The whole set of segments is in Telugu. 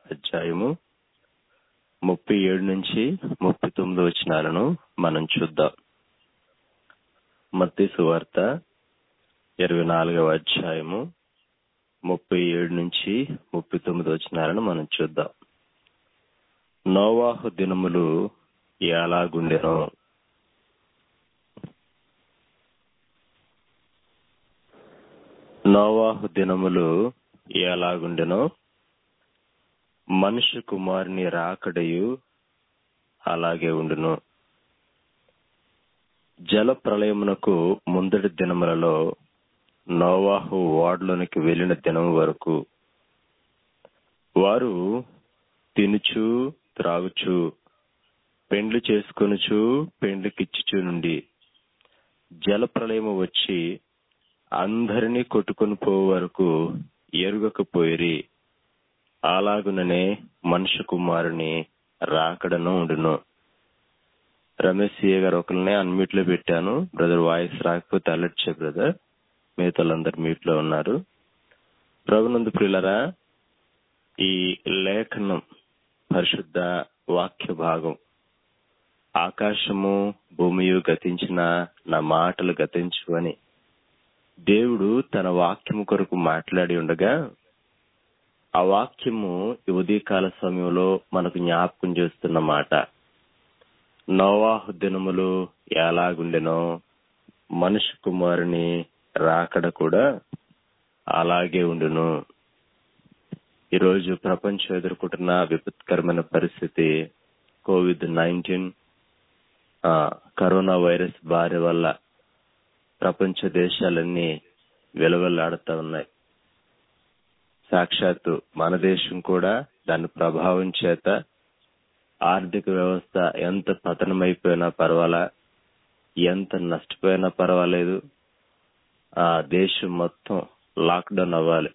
అధ్యాయము ముప్పై ఏడు నుంచి ముప్పై తొమ్మిది వచనాలను మనం చూద్దాం మత్తి సువార్త ఇరవై నాలుగవ అధ్యాయము ముప్పై ఏడు నుంచి ముప్పై తొమ్మిది వచనాలను మనం చూద్దాం నోవాహు దినములు ఎలాగుండెనో నోవాహు దినములు ఎలాగుండెనో మనుష్య కుమారుని రాకడయు అలాగే ఉండును జల ప్రళయమునకు ముందటి దినములలో నోవాహు ఓడలోనికి వెళ్ళిన దినం వరకు వారు తినుచు త్రాగుచు పెండ్లు చేసుకొనుచు పెండ్లికిచ్చుచు నుండి జల ప్రళయము వచ్చి అందరినీ కొట్టుకొని పో వరకు ఎరుగకపోయిరి అలాగుననే మనుష్య కుమారుని రాకడను ఉండును రమేష్ సిఏ గారు ఒకరిని అన్మ్యూట్ లో పెట్టాను బ్రదర్ వాయిస్ రాకపోతే అలర్ట్ చే బ్రదర్ మిగతాలందరు మ్యూట్ లో ఉన్నారు ప్రభునందు ప్రియులరా ఈ లేఖనం పరిశుద్ధ వాక్య భాగం ఆకాశము భూమియు గతించిన నా మాటలు గతించు అని దేవుడు తన వాక్యము కొరకు మాట్లాడి ఉండగా ఆ వాక్యము ఈ ఉదయకాల సమయంలో మనకు జ్ఞాపకం చేస్తున్న మాట నోవాహు దినములు ఎలాగుండెనో మనుషు కుమారుని రాకడ కూడా అలాగే ఉండును ఈరోజు ప్రపంచం ఎదుర్కొంటున్న విపత్కరమైన పరిస్థితి కోవిడ్ నైన్టీన్ కరోనా వైరస్ బారి వల్ల ప్రపంచ దేశాలన్నీ వెలువెల్లాడుతూ ఉన్నాయి సాక్షాత్తు మన దేశం కూడా దాని ప్రభావం చేత ఆర్థిక వ్యవస్థ ఎంత పతనమైపోయినా పర్వాలా ఎంత నష్టపోయినా పర్వాలేదు ఆ దేశం మొత్తం లాక్డౌన్ అవ్వాలి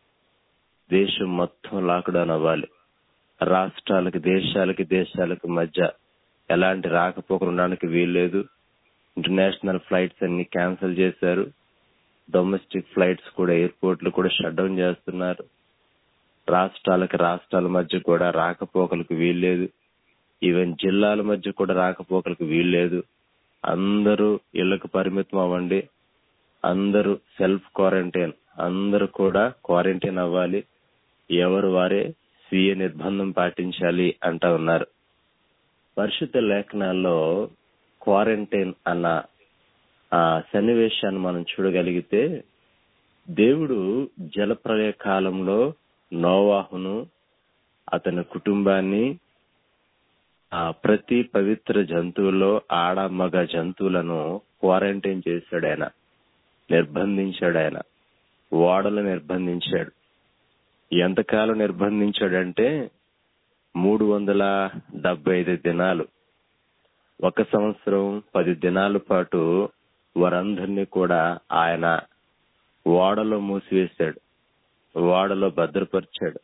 దేశం మొత్తం లాక్డౌన్ అవ్వాలి రాష్ట్రాలకి దేశాలకి దేశాలకి మధ్య ఎలాంటి రాకపోకలు ఉండడానికి వీల్లేదు ఇంటర్నేషనల్ ఫ్లైట్స్ అన్ని క్యాన్సిల్ చేశారు డొమెస్టిక్ ఫ్లైట్స్ కూడా ఎయిర్పోర్ట్లు కూడా షట్ డౌన్ చేస్తున్నారు రాష్ట్రాలకి రాష్ట్రాల మధ్య కూడా రాకపోకలకు వీల్లేదు ఈవెన్ జిల్లాల మధ్య కూడా రాకపోకలకు వీల్లేదు అందరూ ఇళ్లకు పరిమితం అవ్వండి అందరూ సెల్ఫ్ క్వారంటైన్ అందరూ కూడా క్వారంటైన్ అవ్వాలి ఎవరు వారే స్వీయ నిర్బంధం పాటించాలి అంటా ఉన్నారు పరిశుద్ధ లేఖనాల్లో క్వారంటైన్ అన్న ఆ సన్నివేశాన్ని మనం చూడగలిగితే దేవుడు జలప్రలయ కాలంలో నోవాహును అతని కుటుంబాన్ని ఆ ప్రతి పవిత్ర జంతువుల్లో ఆడ మగ జంతువులను క్వారంటైన్ చేశాడు ఆయన నిర్బంధించాడు ఆయన ఓడలు నిర్బంధించాడు ఎంతకాలం నిర్బంధించాడంటే మూడు వందల డెబ్బై ఐదు దినాలు ఒక సంవత్సరం పది దినాల పాటు వారందరినీ కూడా ఆయన ఓడలో మూసివేశాడు ఓడలో భద్రపరిచాడు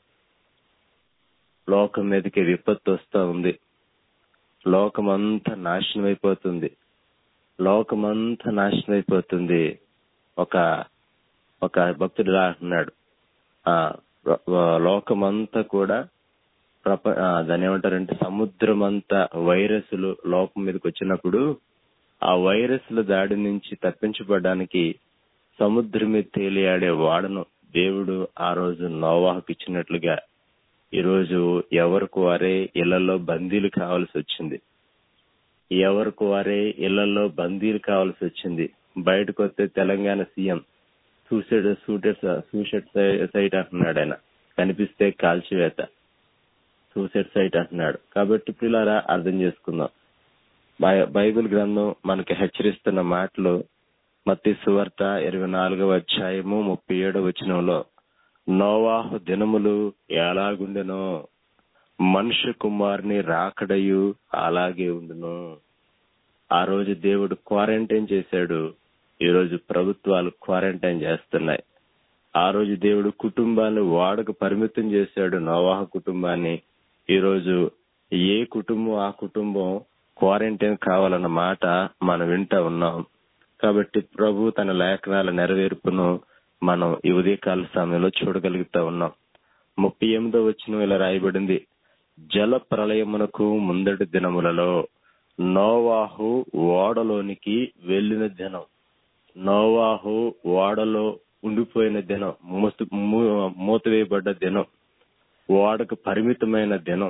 లోకం మీదకి విపత్తు వస్తా ఉంది లోకమంతా నాశనం అయిపోతుంది లోకమంతా నాశనం అయిపోతుంది ఒక ఒక భక్తుడు రా అంటున్నాడు ఆ లోకమంతా కూడా ప్రప దాని ఏమంటారంటే సముద్రం అంతా వైరస్లు లోకం మీదకి వచ్చినప్పుడు ఆ వైరస్ల దాడి నుంచి తప్పించబడడానికి సముద్రం మీద తేలియాడే వాడను దేవుడు ఆ రోజు నోవాహకు ఇచ్చినట్లుగా ఈరోజు ఎవరికి వారే ఇళ్లలో బందీలు కావాల్సి వచ్చింది ఎవరికి వారే ఇళ్లలో బందీలు కావాల్సి వచ్చింది బయటకు వస్తే తెలంగాణ సీఎం సూసైడ్ సూటెడ్ సూసైడ్ సైట్ అంటున్నాడు ఆయన కనిపిస్తే కాల్చివేత సూసైడ్ సైట్ అంటున్నాడు కాబట్టి పిల్లరా అర్థం చేసుకుందాం బైబిల్ గ్రంథం మనకి హెచ్చరిస్తున్న మాటలు మత్తి సువార్త ఇరవై నాలుగవ అధ్యాయము ముప్పై ఏడవ వచనంలో నోవాహు దినములు ఎలాగుండెనో మనుష్య కుమారుని రాకడయు అలాగే ఉండును ఆ రోజు దేవుడు క్వారంటైన్ చేశాడు ఈ రోజు ప్రభుత్వాలు క్వారంటైన్ చేస్తున్నాయి ఆ రోజు దేవుడు కుటుంబాన్ని వాడకు పరిమితం చేశాడు నోవాహ కుటుంబాన్ని ఈ రోజు ఏ కుటుంబం ఆ కుటుంబం క్వారంటైన్ కావాలన్న మాట మనం వింటా ఉన్నాం కాబట్టి ప్రభు తన లేఖనాల నెరవేర్పును మనం ఈ ఉదయకాల సమయంలో చూడగలుగుతా ఉన్నాం ముప్పై ఎనిమిదో వచ్చిన ఇలా రాయబడింది జల ప్రళయమునకు ముందటి దినములలో నోవాహు ఓడలోనికి వెళ్ళిన దినం నోవాహు ఓడలో ఉండిపోయిన దినం మూసి మూ- మూతవేయబడ్డ దినం ఓడకు పరిమితమైన దినం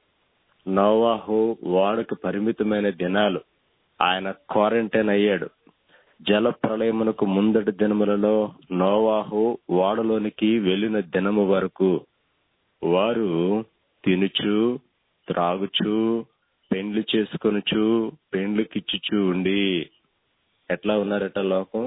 నోవాహు ఓడకు పరిమితమైన దినాలు ఆయన క్వారంటైన్ అయ్యాడు జల ప్రళయమునకు ముందటి దినములలో నోవాహు ఓడలోనికి వెళ్ళిన దినము వరకు వారు తినుచు త్రాగుచు పెండ్లి చేసుకొనుచు పెండ్లికిచ్చుచు ఉండి ఎట్లా ఉన్నారట లోకం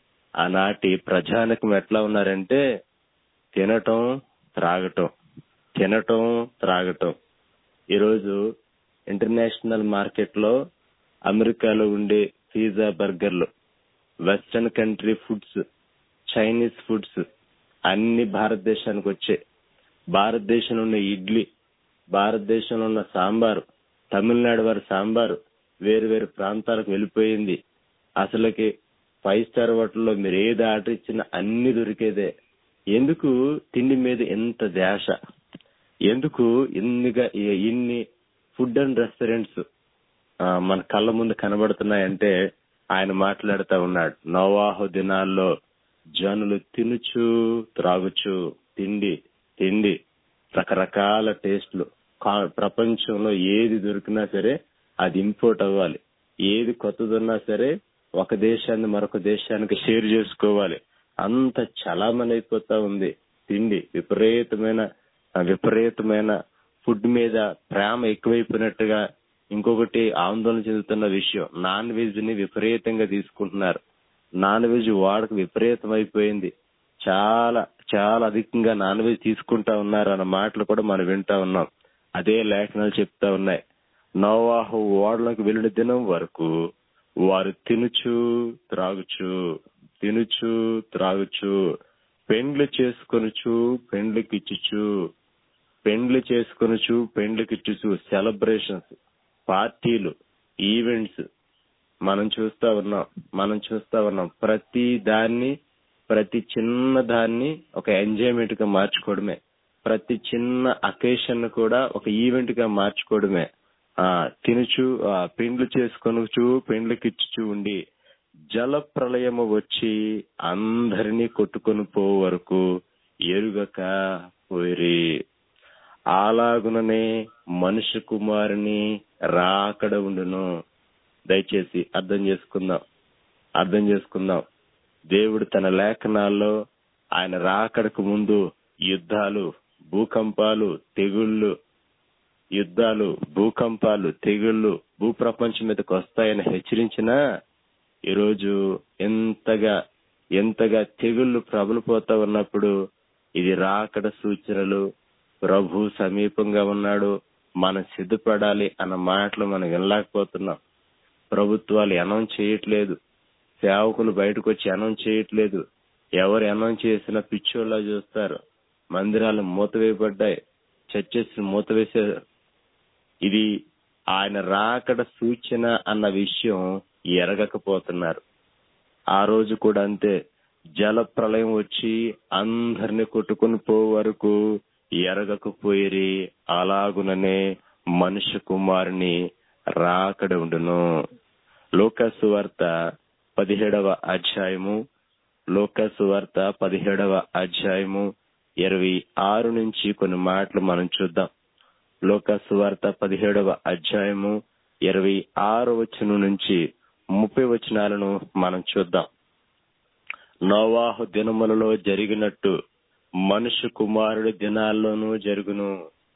ఆనాటి ప్రజానికం ఎట్లా ఉన్నారంటే తినటం త్రాగటం తినటం త్రాగటం ఈరోజు ఇంటర్నేషనల్ మార్కెట్ లో అమెరికాలో ఉండే పిజ్జా బర్గర్లు western country foods Chinese foods అన్ని భారతదేశానికి వచ్చాయి భారతదేశంలో ఉన్న ఇడ్లీ భారతదేశంలో ఉన్న సాంబారు తమిళనాడు వారి సాంబారు వేరు వేరు ప్రాంతాలకు వెళ్ళిపోయింది అసలుకి ఫైవ్ స్టార్ హోటల్లో మీరు ఏది ఆర్డర్ ఇచ్చినా అన్ని దొరికేదే ఎందుకు తిండి మీద ఎంత ధ్యాస ఎందుకు ఇన్నిగా ఇన్ని ఫుడ్ అండ్ రెస్టారెంట్స్ మన కళ్ళ ముందు కనబడుతున్నాయంటే ఆయన మాట్లాడుతూ ఉన్నాడు నోవాహు దినాల్లో జనులు తినుచు త్రాగుచు తిండి తిండి రకరకాల టేస్ట్లు కా- ప్రపంచంలో ఏది దొరికినా సరే అది ఇంపోర్ట్ అవ్వాలి ఏది కొత్తదున్నా సరే ఒక దేశాన్ని మరొక దేశానికి షేర్ చేసుకోవాలి అంత చలామణి అయిపోతా ఉంది తిండి విపరీతమైన ఆ, విపరీతమైన ఫుడ్ మీద ప్రేమ ఎక్కువైపోయినట్టుగా ఇంకొకటి ఆందోళన చెందుతున్న విషయం నాన్ వెజ్ ని విపరీతంగా తీసుకుంటున్నారు నాన్ వెజ్ వాడక విపరీతం అయిపోయింది చాలా చాలా అధికంగా నాన్ వెజ్ తీసుకుంటా ఉన్నారు అన్న మాటలు కూడా మనం వింటా ఉన్నాం అదే లేఖనాలు చెప్తా ఉన్నాయి నోవాహు ఓడలకు వెళ్ళిన దినం వరకు వారు తినుచు త్రాగుచు తినుచు త్రాగుచు పెండ్లు చేసుకొనుచు పెండ్లకిచ్చుచు పెండ్లు చేసుకొనుచు పెండ్లకిచ్చుచు సెలబ్రేషన్స్ పార్టీలు ఈవెంట్స్ మనం చూస్తా ఉన్నాం మనం చూస్తా ఉన్నాం ప్రతి దాన్ని ప్రతి చిన్న దాన్ని ఒక ఎంజాయ్మెంట్ గా మార్చుకోవడమే ప్రతి చిన్న అకేషన్ కూడా ఒక ఈవెంట్ గా మార్చుకోవడమే ఆ తినుచు ఆ, పెండ్లు చేసుకొనుచు పెండ్లకిచ్చుచు ఉండి జల ప్రళయము వచ్చి అందరినీ కొట్టుకొని పో వరకు ఎరుగక పోయిరి అలాగుననే మనుష్య కుమారుని రాకడ ఉండును దయచేసి అర్థం చేసుకుందాం అర్థం చేసుకుందాం దేవుడు తన లేఖనాల్లో ఆయన రాకడకు ముందు యుద్ధాలు భూకంపాలు తెగుళ్ళు యుద్ధాలు భూకంపాలు తెగుళ్ళు భూప్రపంచం మీదకి వస్తాయని హెచ్చరించినా ఈరోజు ఎంతగా ఎంతగా తెగుళ్ళు ప్రబలిపోతా ఉన్నప్పుడు ఇది రాకడ సూచనలు ప్రభు సమీపంగా ఉన్నాడు మనం సిద్ధపడాలి అన్న మాటలు మనం వినలేకపోతున్నాం ప్రభుత్వాలు అనౌన్స్ చేయట్లేదు సేవకులు బయటకు వచ్చి అనౌన్స్ చేయట్లేదు ఎవరు అనౌన్స్ చేసినా పిచ్చోళ్ళ చూస్తారు మందిరాలు మూతవేయబడ్డాయి చర్చెస్ మూతవేశారు ఇది ఆయన రాకడ సూచన అన్న విషయం ఎరగకపోతున్నారు ఆ రోజు కూడా అంతే జల ప్రళయం వచ్చి అందరిని కొట్టుకుని పో వరకు ఎరగకపోయిరి అలాగుననే మనుష్య కుమారుని రాకడ ఉండును లోకసు వార్త పదిహేడవ అధ్యాయము లోకసు వార్త పదిహేడవ అధ్యాయము ఇరవై ఆరు నుంచి కొన్ని మాటలు మనం చూద్దాం లోకసు వార్త పదిహేడవ అధ్యాయము ఇరవై ఆరు వచనం నుంచి ముప్పై వచనాలను మనం చూద్దాం నోవాహు దినములలో జరిగినట్టు మనుష్య కుమారుడి దినాల్లోనూ జరుగును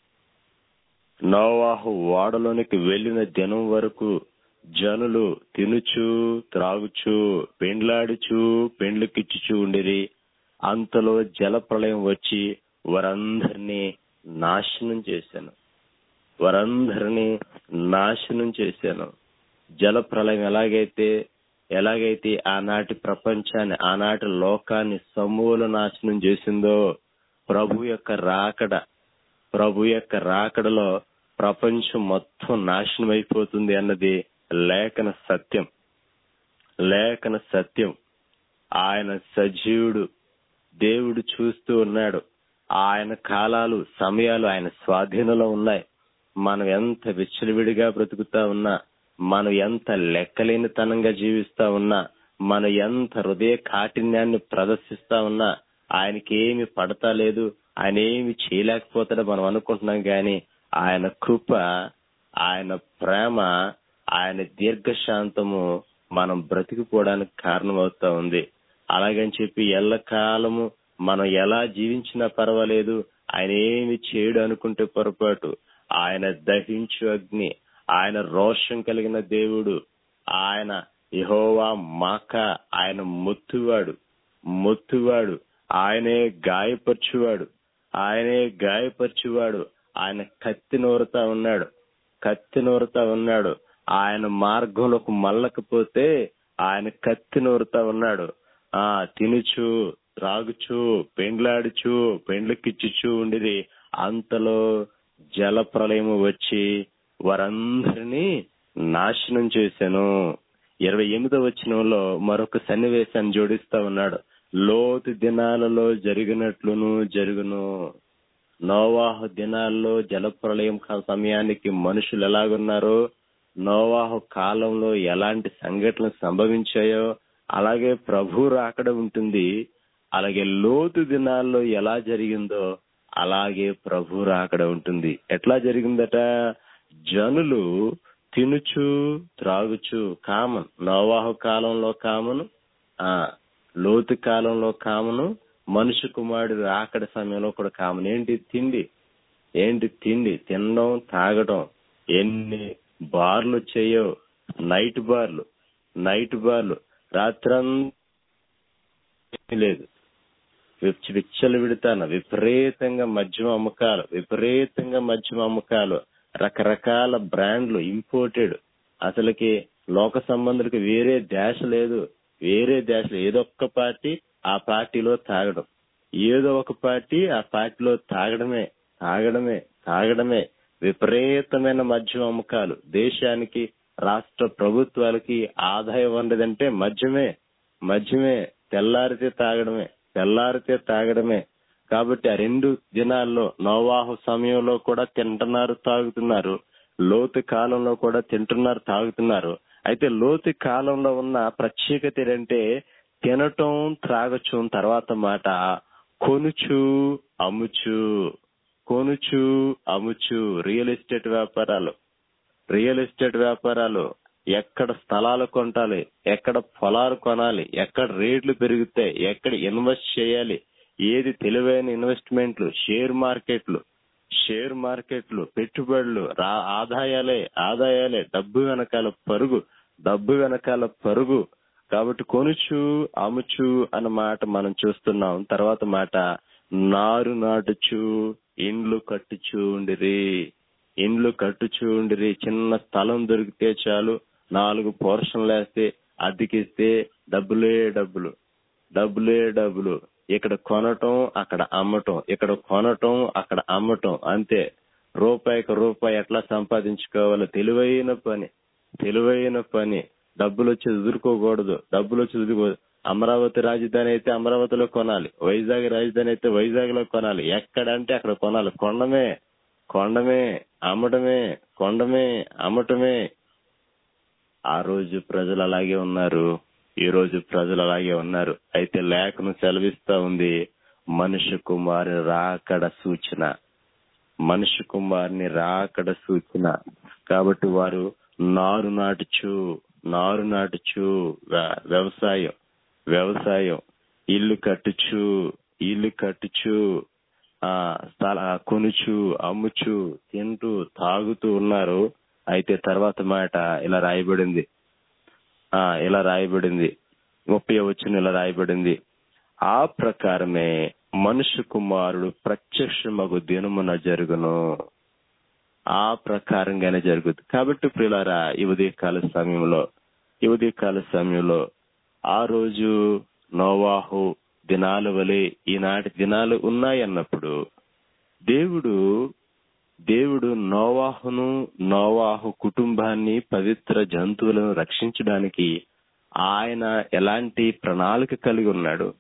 నోవాహు ఓడలోనికి వెళ్లిన దినం వరకు జనులు తినుచు త్రాగుచు పెండ్లాడుచు పెండ్లకిచ్చుచు ఉండిరి అంతలో జల ప్రళయం వచ్చి వారందరినీ నాశనం చేశాను వారందరినీ నాశనం చేశాను జల ప్రళయం ఎలాగైతే ఎలాగైతే ఆనాటి ప్రపంచాన్ని ఆనాటి లోకాన్ని సమూల నాశనం చేసిందో ప్రభు యొక్క రాకడ ప్రభు యొక్క రాకడలో ప్రపంచం మొత్తం నాశనం అయిపోతుంది అన్నది లేఖన సత్యం లేఖన సత్యం ఆయన సజీవుడు దేవుడు చూస్తూ ఉన్నాడు ఆయన కాలాలు సమయాలు ఆయన స్వాధీనంలో ఉన్నాయి మనం ఎంత విచ్చలవిడిగా బ్రతుకుతా ఉన్నా మనం ఎంత లెక్కలేనితనంగా జీవిస్తా ఉన్నా మనం ఎంత హృదయ కాఠిన్యాన్ని ప్రదర్శిస్తా ఉన్నా ఆయనకి ఏమి పడతా లేదు ఆయన ఏమి చేయలేకపోతాడో మనం అనుకుంటున్నాం గాని ఆయన కృప ఆయన ప్రేమ ఆయన దీర్ఘశాంతము మనం బ్రతికిపోవడానికి కారణమవుతా ఉంది అలాగని చెప్పి ఎల్లకాలము మనం ఎలా జీవించినా పర్వాలేదు ఆయన ఏమి చేయడు అనుకుంటే పొరపాటు ఆయన దహించు అగ్ని ఆయన రోషం కలిగిన దేవుడు ఆయన యహోవా మాక ఆయన మొత్తువాడు మొత్తువాడు ఆయనే గాయపరచువాడు ఆయనే గాయపరచువాడు ఆయన కత్తి నూరుతా ఉన్నాడు కత్తి నూరుతా ఉన్నాడు ఆయన మార్గంలోకి మల్లకపోతే ఆయన కత్తి నూరుతా ఉన్నాడు ఆ తినుచు త్రాగుచు పెండ్లాడుచు పెండ్లకిచ్చుచు ఉండేది అంతలో జల ప్రళయము వచ్చి వారందరినీ నాశనం చేశాను ఇరవై ఎనిమిదో వచనంలో మరొక సన్నివేశాన్ని జోడిస్తా ఉన్నాడు లోతు దినాలలో జరిగినట్లును జరుగును నోవాహు దినాల్లో జలప్రలయం కా- సమయానికి మనుషులు ఎలాగున్నారో నోవాహు కాలంలో ఎలాంటి సంఘటనలు సంభవించాయో అలాగే ప్రభు రాకడ ఉంటుంది అలాగే లోతు దినాల్లో ఎలా జరిగిందో అలాగే ప్రభు రాకడ ఉంటుంది ఎట్లా జరిగిందట జనులు తినుచు త్రాగుచు కామన్ నోవాహు కాలంలో కామను ఆ లోతు కాలంలో కామను మనుషు కుమారుడు రాకడ సమయంలో కూడా కామన్ ఏంటి తిండి ఏంటి తిండి తినడం తాగడం ఎన్ని బార్లు వచ్చాయో నైట్ బార్లు నైట్ బార్లు రాత్రంతా లేదు విచ్చ- విచ్చలు విడతాను విపరీతంగా మద్యం అమ్మకాలు విపరీతంగా మద్యం అమ్మకాలు రకరకాల బ్రాండ్లు ఇంపోర్టెడ్ అసలుకి లోక సంబంధులకి వేరే దేశ లేదు వేరే దేశ ఏదో ఒక్క పార్టీ ఆ పార్టీలో తాగడం ఏదో ఒక పార్టీ ఆ పార్టీలో తాగడమే తాగడమే తాగడమే విపరీతమైన మద్యం అమ్మకాలు దేశానికి రాష్ట్ర ప్రభుత్వాలకి ఆదాయం వండదంటే మద్యమే మద్యమే తెల్లారితే తాగడమే తెల్లారితే తాగడమే కాబట్టి ఆ రెండు దినాల్లో నోవాహు సమయంలో కూడా తింటున్నారు తాగుతున్నారు లోతు కాలంలో కూడా తింటున్నారు తాగుతున్నారు అయితే లోతు కాలంలో ఉన్న ప్రత్యేకత ఏంటంటే తినటం త్రాగచ్చు తర్వాత మాట కొనుచు అమ్ముచు కొనుచు అమ్ముచు రియల్ ఎస్టేట్ వ్యాపారాలు రియల్ ఎస్టేట్ వ్యాపారాలు ఎక్కడ స్థలాలు కొంటాలి ఎక్కడ పొలాలు కొనాలి ఎక్కడ రేట్లు పెరుగుతాయి ఎక్కడ ఇన్వెస్ట్ చేయాలి ఏది తెలివైన ఇన్వెస్ట్మెంట్లు షేర్ మార్కెట్లు షేర్ మార్కెట్లు పెట్టుబడులు రా ఆదాయాలే ఆదాయాలే డబ్బు వెనకాల పరుగు డబ్బు వెనకాల పరుగు కాబట్టి కొనుచు అమ్ముచు అన్న మాట మనం చూస్తున్నాం తర్వాత మాట నారు నాటుచు ఇండ్లు కట్టుచు ఉండిరి ఇండ్లు కట్టుచు ఉండిరి చిన్న స్థలం దొరికితే చాలు నాలుగు పోర్షన్లు వేస్తే అద్దెకిస్తే డబ్బులే డబ్బులు డబ్బులే డబ్బులు ఇక్కడ కొనటం అక్కడ అమ్మటం ఇక్కడ కొనటం అక్కడ అమ్మటం అంతే రూపాయికి రూపాయి ఎట్లా సంపాదించుకోవాలో తెలివైన పని తెలివైన పని డబ్బులు వచ్చి ఎదుర్కోకూడదు డబ్బులు వచ్చి ఎదుర్కో అమరావతి రాజధాని అయితే అమరావతిలో కొనాలి వైజాగ్ రాజధాని అయితే వైజాగ్ లో కొనాలి ఎక్కడంటే అక్కడ కొనాలి కొండమే కొండమే అమ్మటమే కొండమే అమ్మటమే ఆ రోజు ప్రజలు అలాగే ఉన్నారు ఈ రోజు ప్రజలు అలాగే ఉన్నారు అయితే లేఖను సెలవిస్తా ఉంది మనుష్య కుమారు రాకడ సూచన మనుష్య కుమారుని రాకడ సూచన కాబట్టి వారు నారు నాటుచు నారు నాటుచు వ్య- వ్యవసాయం వ్యవసాయం ఇల్లు కట్టుచు ఇల్లు కట్టుచు ఆ స్థల కొనుచు అమ్ముచు తింటూ తాగుతూ ఉన్నారు అయితే తర్వాత మాట ఇలా రాయబడింది ఆ ఇలా రాయబడింది ముప్పై వచ్చిన ఇలా రాయబడింది ఆ ప్రకారమే మనుష్య కుమారుడు ప్రత్యక్షమగు దినమున జరుగును ఆ ప్రకారంగానే జరుగుతుంది కాబట్టి ప్రియులారా ఈ ఉదయకాల సమయంలో ఈ ఉదయకాల సమయంలో ఆ రోజు నోవాహు దినాల వలె ఈనాటి దినాలు ఉన్నాయన్నప్పుడు దేవుడు దేవుడు నోవాహును నోవాహు కుటుంబాన్ని పవిత్ర జంతువులను రక్షించడానికి ఆయన ఎలాంటి ప్రణాళిక కలిగి ఉన్నాడు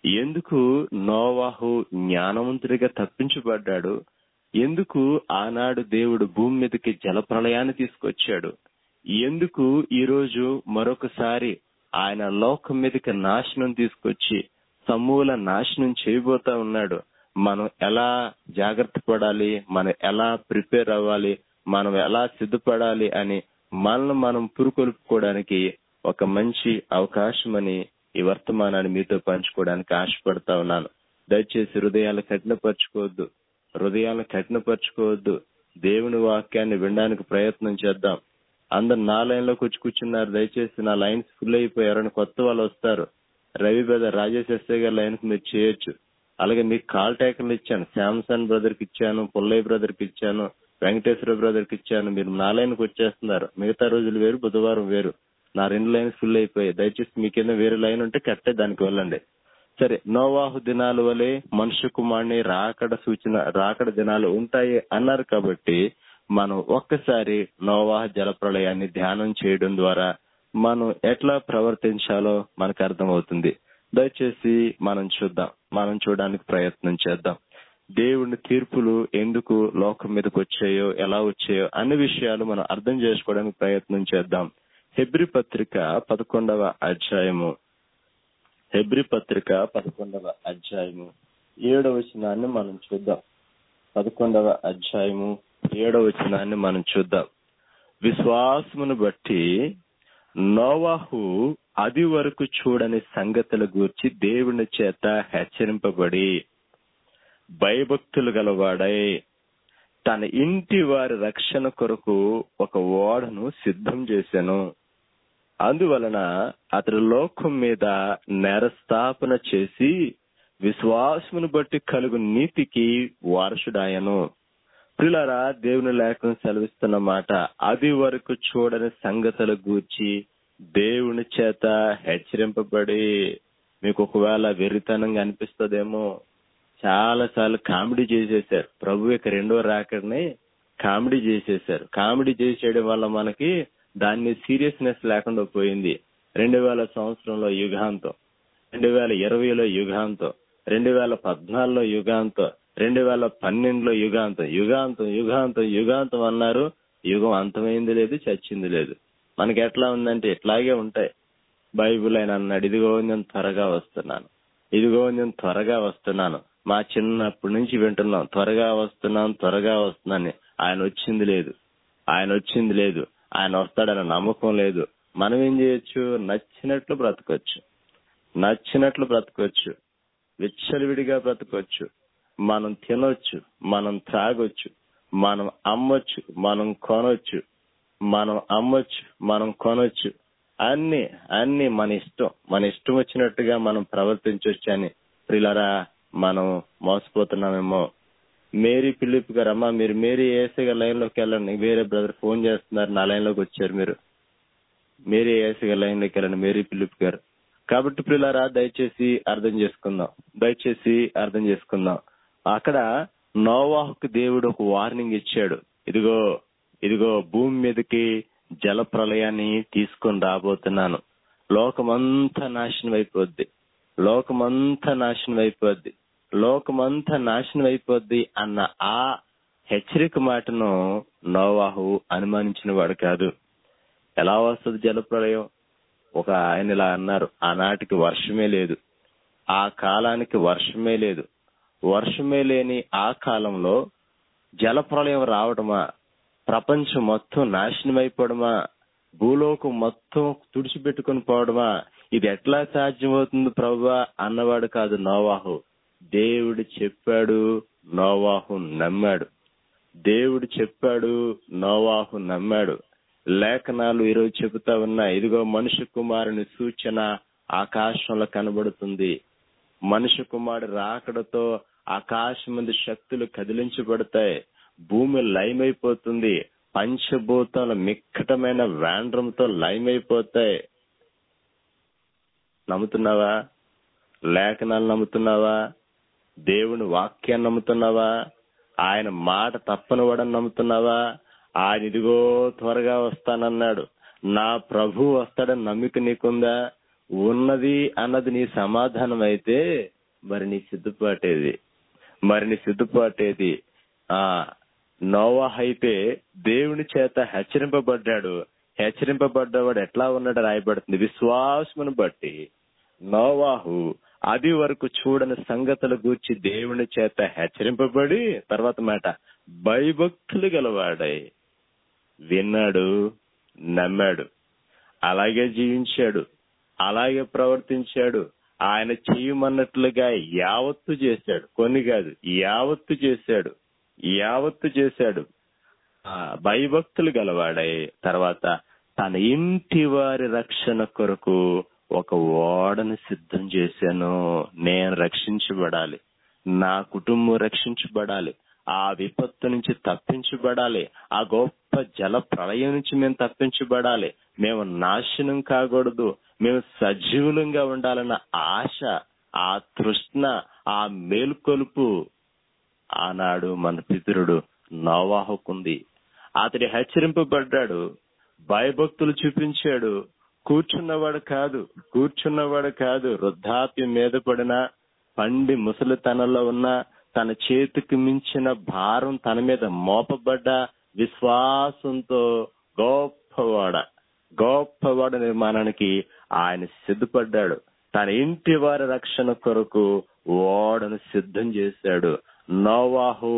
ఎందుకు నోవాహు జ్ఞానవంతుడిగా తప్పించబడ్డాడు ఎందుకు ఆనాడు దేవుడు భూమి మీదకి జల ప్రళయాన్ని తీసుకొచ్చాడు ఎందుకు ఈ రోజు మరొకసారి ఆయన లోకం మీదకి నాశనం తీసుకొచ్చి సమూల నాశనం చేయబోతా ఉన్నాడు మనం ఎలా జాగ్రత్త పడాలి మనం ఎలా ప్రిపేర్ అవ్వాలి మనం ఎలా సిద్ధపడాలి అని మనల్ని మనం పురుకొల్పుకోవడానికి ఒక మంచి అవకాశం అని ఈ వర్తమానాన్ని మీతో పంచుకోవడానికి ఆశపడతా ఉన్నాను దయచేసి హృదయాలు కఠినపరచుకోవద్దు హృదయాలను కఠినపరచుకోవద్దు దేవుని వాక్యాన్ని వినడానికి ప్రయత్నం చేద్దాం అందరు నా లైన్ లోకి వచ్చి కూర్చున్నారు దయచేసి నా లైన్స్ ఫుల్ అయిపోయారని కొత్త వాళ్ళు వస్తారు రవి బ్రదర్ రాజేష్ ఎస్ఐ గారి లైన్ మీరు చేయొచ్చు అలాగే మీకు కాల్ టేకర్లు ఇచ్చాను శాంసన్ బ్రదర్ కి ఇచ్చాను పుల్లయ్య బ్రదర్ కి ఇచ్చాను వెంకటేశ్వర బ్రదర్ కి ఇచ్చాను మీరు నా లైన్ కి వచ్చేస్తున్నారు మిగతా రోజులు వేరు బుధవారం వేరు నా రెండు లైన్స్ ఫుల్ అయిపోయాయి దయచేసి మీకేదో వేరే లైన్ ఉంటే కట్టే దానికి వెళ్ళండి సరే నోవాహు దినాలు వలె మనుష్య కుమారుని రాకడ సూచన రాకడ దినాలు ఉంటాయి అన్నారు కాబట్టి మనం ఒక్కసారి నోవాహ జల ప్రళయాన్ని ధ్యానం చేయడం ద్వారా మనం ఎట్లా ప్రవర్తించాలో మనకు అర్థమవుతుంది దయచేసి మనం చూద్దాం మనం చూడడానికి ప్రయత్నం చేద్దాం దేవుని తీర్పులు ఎందుకు లోకం మీదకి వచ్చాయో ఎలా వచ్చాయో అన్ని విషయాలు మనం అర్థం చేసుకోవడానికి ప్రయత్నం చేద్దాం హెబ్రి పత్రిక పదకొండవ అధ్యాయము హెబ్రి పత్రిక పదకొండవ అధ్యాయము ఏడవ వచనాన్ని మనం చూద్దాం పదకొండవ అధ్యాయము ఏడవ వచనాన్ని మనం చూద్దాం విశ్వాసమును బట్టి నోవాహు అది వరకు చూడని సంగతుల గూర్చి దేవుని చేత హెచ్చరింపబడి భయభక్తులు గలవాడై తన ఇంటి వారి రక్షణ కొరకు ఒక ఓడను సిద్ధం చేశాను అందువలన అతడు లోకం మీద నేరస్థాపన చేసి విశ్వాసమును బట్టి కలుగు నీతికి వారసుడాయను పిల్లరా దేవుని లేఖను సెలవిస్తున్న మాట అది వరకు చూడని సంగతుల గూర్చి దేవుని చేత హెచ్చరింపబడి మీకు ఒకవేళ వెర్రితనంగా అనిపిస్తుందేమో చాలా సార్లు కామెడీ చేసేసారు ప్రభు యొక్క రెండో రాకడిని కామెడీ చేసేసారు కామెడీ చేసేయడం వల్ల మనకి దాన్ని సీరియస్నెస్ లేకుండా పోయింది రెండు వేల సంవత్సరంలో యుగాంతం రెండు వేల ఇరవైలో యుగాంతం రెండు వేల పద్నాలుగులో యుగాంతం రెండు వేల పన్నెండులో యుగాంతం యుగాంతం యుగాంతం యుగాంతం అన్నారు యుగం అంతమైంది లేదు చచ్చింది లేదు మనకి ఎట్లా ఉందంటే ఇట్లాగే ఉంటాయి బైబిల్ ఆయన అన్నాడు ఇదిగో నేను త్వరగా వస్తున్నాను ఇదిగో నేను త్వరగా వస్తున్నాను మా చిన్నప్పటి నుంచి వింటున్నాం త్వరగా వస్తున్నాను త్వరగా వస్తున్నాను ఆయన వచ్చింది లేదు ఆయన వచ్చింది లేదు ఆయన వస్తాడన్న నమ్మకం లేదు మనం ఏం చేయొచ్చు నచ్చినట్లు బ్రతకొచ్చు నచ్చినట్లు బ్రతకొచ్చు విచ్చలవిడిగా బ్రతకొచ్చు మనం తినొచ్చు మనం త్రాగొచ్చు మనం అమ్మొచ్చు మనం కొనొచ్చు మనం అమ్మొచ్చు మనం కొనొచ్చు అన్ని అన్ని మన ఇష్టం మన ఇష్టం వచ్చినట్టుగా మనం ప్రవర్తించవచ్చు అని ప్రిలరా మనం మోసపోతున్నామేమో మేరీ పిలిప్ గారు అమ్మా మీరు మేరీ ఏసీగా లైన్ లోకి వెళ్ళండి వేరే బ్రదర్ ఫోన్ చేస్తున్నారు నా లైన్ లోకి వచ్చారు మీరు మేరీ ఏసీగా లైన్ లోకి వెళ్ళండి మేరీ పిలిప్ గారు కాబట్టి పిల్లరా దయచేసి అర్థం చేసుకుందాం దయచేసి అర్థం చేసుకుందాం అక్కడ నోవాహుకు దేవుడు ఒక వార్నింగ్ ఇచ్చాడు ఇదిగో ఇదిగో భూమి మీదకి జల ప్రళయాన్ని తీసుకొని రాబోతున్నాను లోకమంతా నాశనం అయిపోద్ది లోకమంతా నాశనం అయిపోద్ది లోకమంతా నాశనం అయిపోద్ది అన్న ఆ హెచ్చరిక మాటను నోవాహు అనుమానించిన వాడు కాదు ఎలా వస్తుంది జలప్రలయం ఒక ఆయన ఇలా అన్నారు ఆనాటికి వర్షమే లేదు ఆ కాలానికి వర్షమే లేదు వర్షమే లేని ఆ కాలంలో జలప్రలయం రావడమా ప్రపంచం మొత్తం నాశనం అయిపోవడమా భూలోకం మొత్తం తుడిచిపెట్టుకుని పోవడమా ఇది ఎట్లా సాధ్యమవుతుంది ప్రభా అన్నవాడు కాదు నోవాహు దేవుడు చెప్పాడు నోవాహు నమ్మాడు దేవుడు చెప్పాడు నోవాహు నమ్మాడు లేఖనాలు ఈరోజు చెబుతా ఉన్నా ఇదిగో మనుష్య కుమారుని సూచన ఆకాశంలో కనబడుతుంది మనుష్య కుమారుడు రాకడతో ఆకాశం మీద శక్తులు కదిలించబడతాయి భూమి లయమైపోతుంది పంచభూతాల మిక్కటమైన వేండ్రంతో లయమైపోతాయి నమ్ముతున్నావా లేఖనాలు నమ్ముతున్నావా దేవుని వాక్యాన్ని నమ్ముతున్నావా ఆయన మాట తప్పనివాడని నమ్ముతున్నావా ఆయన ఇదిగో త్వరగా వస్తానన్నాడు నా ప్రభు వస్తాడని నమ్మిక నీకుందా ఉన్నది అన్నది నీ సమాధానం అయితే మరి నీ సిద్ధపాటేది మరి నీ సిద్ధపాటేది ఆ నోవాహ్ అయితే దేవుని చేత హెచ్చరింపబడ్డాడు హెచ్చరింపబడ్డవాడు ఎట్లా ఉన్నాడు రాయబడుతుంది విశ్వాసమును బట్టి నోవాహు అది వరకు చూడని సంగతుల గూర్చి దేవుని చేత హెచ్చరింపబడి తర్వాత మాట భయభక్తులు గలవాడై విన్నాడు నమ్మాడు అలాగే జీవించాడు అలాగే ప్రవర్తించాడు ఆయన చేయమన్నట్లుగా యావత్తు చేశాడు కొన్ని కాదు యావత్తు చేశాడు యావత్తు చేశాడు ఆ భయభక్తులు గలవాడై తర్వాత తన ఇంటి వారి రక్షణ కొరకు ఒక ఓడను సిద్ధం చేశాను నేను రక్షించబడాలి నా కుటుంబం రక్షించబడాలి ఆ విపత్తు నుంచి తప్పించబడాలి ఆ గొప్ప జల ప్రళయం నుంచి మేము తప్పించబడాలి మేము నాశనం కాకూడదు మేము సజీవులంగా ఉండాలన్న ఆశ ఆ తృష్ణ ఆ మేల్కొలుపు ఆనాడు మన పితరుడు నోవాహుకుంది అతడి హెచ్చరింపబడ్డాడు భయభక్తులు చూపించాడు కూర్చున్నవాడు కాదు కూర్చున్నవాడు కాదు వృద్ధాప్యం మీద పడిన పండి ముసలితనంలో ఉన్న తన చేతికి మించిన భారం తన మీద మోపబడ్డ విశ్వాసంతో గొప్పవాడ గొప్పవాడ నిర్మాణానికి ఆయన సిద్ధపడ్డాడు తన ఇంటి వారి రక్షణ కొరకు ఓడను సిద్ధం చేశాడు నోవాహు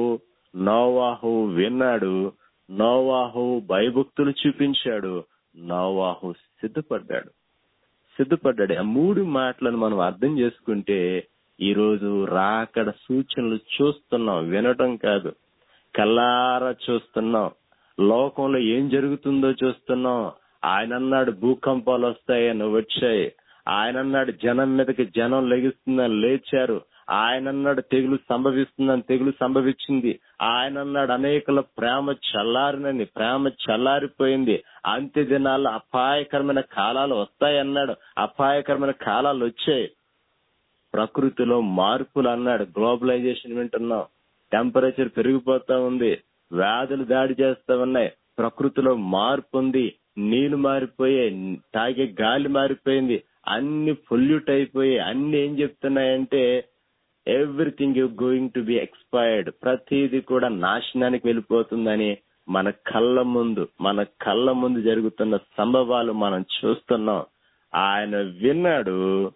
నోవాహు విన్నాడు నోవాహు భయభక్తులు చూపించాడు నోవాహు సిద్ధపడ్డాడు సిద్ధపడ్డాడు ఆ మూడు మాటలను మనం అర్థం చేసుకుంటే ఈ రోజు రాకడ సూచనలు చూస్తున్నాం వినటం కాదు కల్లారా చూస్తున్నాం లోకంలో ఏం జరుగుతుందో చూస్తున్నాం ఆయన అన్నాడు భూకంపాలు వస్తాయని వచ్చాయి ఆయన అన్నాడు జనం మీదకి జనం లెగిస్తుందని లేచారు ఆయన అన్నాడు తెగులు సంభవిస్తుందని తెగులు సంభవించింది ఆయన అన్నాడు అనేకుల ప్రేమ చల్లారినని ప్రేమ చల్లారిపోయింది అంత్య దినాల్లో అపాయకరమైన కాలాలు వస్తాయన్నాడు అపాయకరమైన కాలాలు వచ్చాయి ప్రకృతిలో మార్పులు అన్నాడు గ్లోబలైజేషన్ వింటున్నాం టెంపరేచర్ పెరిగిపోతా ఉంది వ్యాధులు దాడి చేస్తా ఉన్నాయి ప్రకృతిలో మార్పు ఉంది నీళ్లు మారిపోయాయి తాగే గాలి మారిపోయింది అన్ని పొల్యూట్ అయిపోయి అన్ని ఏం చెప్తున్నాయంటే everything going to be expired ప్రతిదీ కూడా నాశనానికి వెళ్ళిపోతుందని మన కళ్ళ ముందు మన కళ్ళ ముందు జరుగుతున్న సంభవాలు మనం చూస్తున్నాం ఆయన విన్నాడు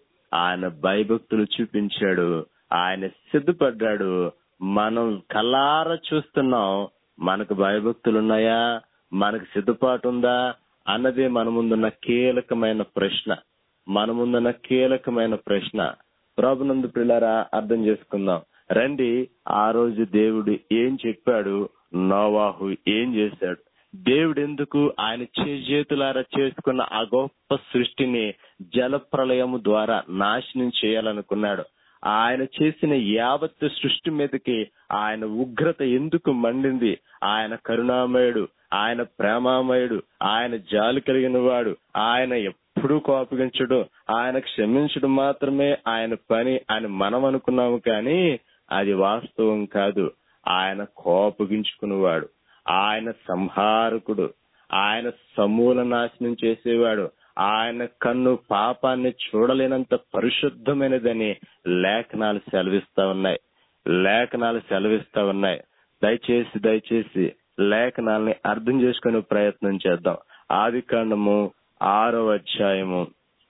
ఆయన భయభక్తులు చూపించాడు ఆయన సిద్ధపడ్డాడు మనం కల్లార చూస్తున్నాం మనకు భయభక్తులు ఉన్నాయా మనకు సిద్ధపాటు ఉందా అన్నదే మన ముందున్న కీలకమైన ప్రశ్న మన ముందున్న కీలకమైన ప్రశ్న ప్రభునందు పిల్లరా అర్థం చేసుకుందాం రండి ఆ రోజు దేవుడు ఏం చెప్పాడు నోవాహు ఏం చేశాడు దేవుడు ఎందుకు ఆయన చేతులారా చేసుకున్న ఆ గొప్ప సృష్టిని జల ప్రళయము ద్వారా నాశనం చేయాలనుకున్నాడు ఆయన చేసిన యావత్ సృష్టి మీదకి ఆయన ఉగ్రత ఎందుకు మండింది ఆయన కరుణామయుడు ఆయన ప్రేమామయుడు ఆయన జాలి కలిగిన వాడు ఆయన ఎప్పుడూ కోపగించడు ఆయన క్షమించడం మాత్రమే ఆయన పని అని మనం అనుకున్నాము కానీ అది వాస్తవం కాదు ఆయన కోపగించుకునేవాడు ఆయన సంహారకుడు ఆయన సమూల నాశనం చేసేవాడు ఆయన కన్ను పాపాన్ని చూడలేనంత పరిశుద్ధమైనదని లేఖనాలు సెలవిస్తా ఉన్నాయి లేఖనాలు సెలవిస్తా ఉన్నాయి దయచేసి దయచేసి లేఖనాల్ని అర్థం చేసుకునే ప్రయత్నం చేద్దాం ఆది కాండము ఆరవ అధ్యాయము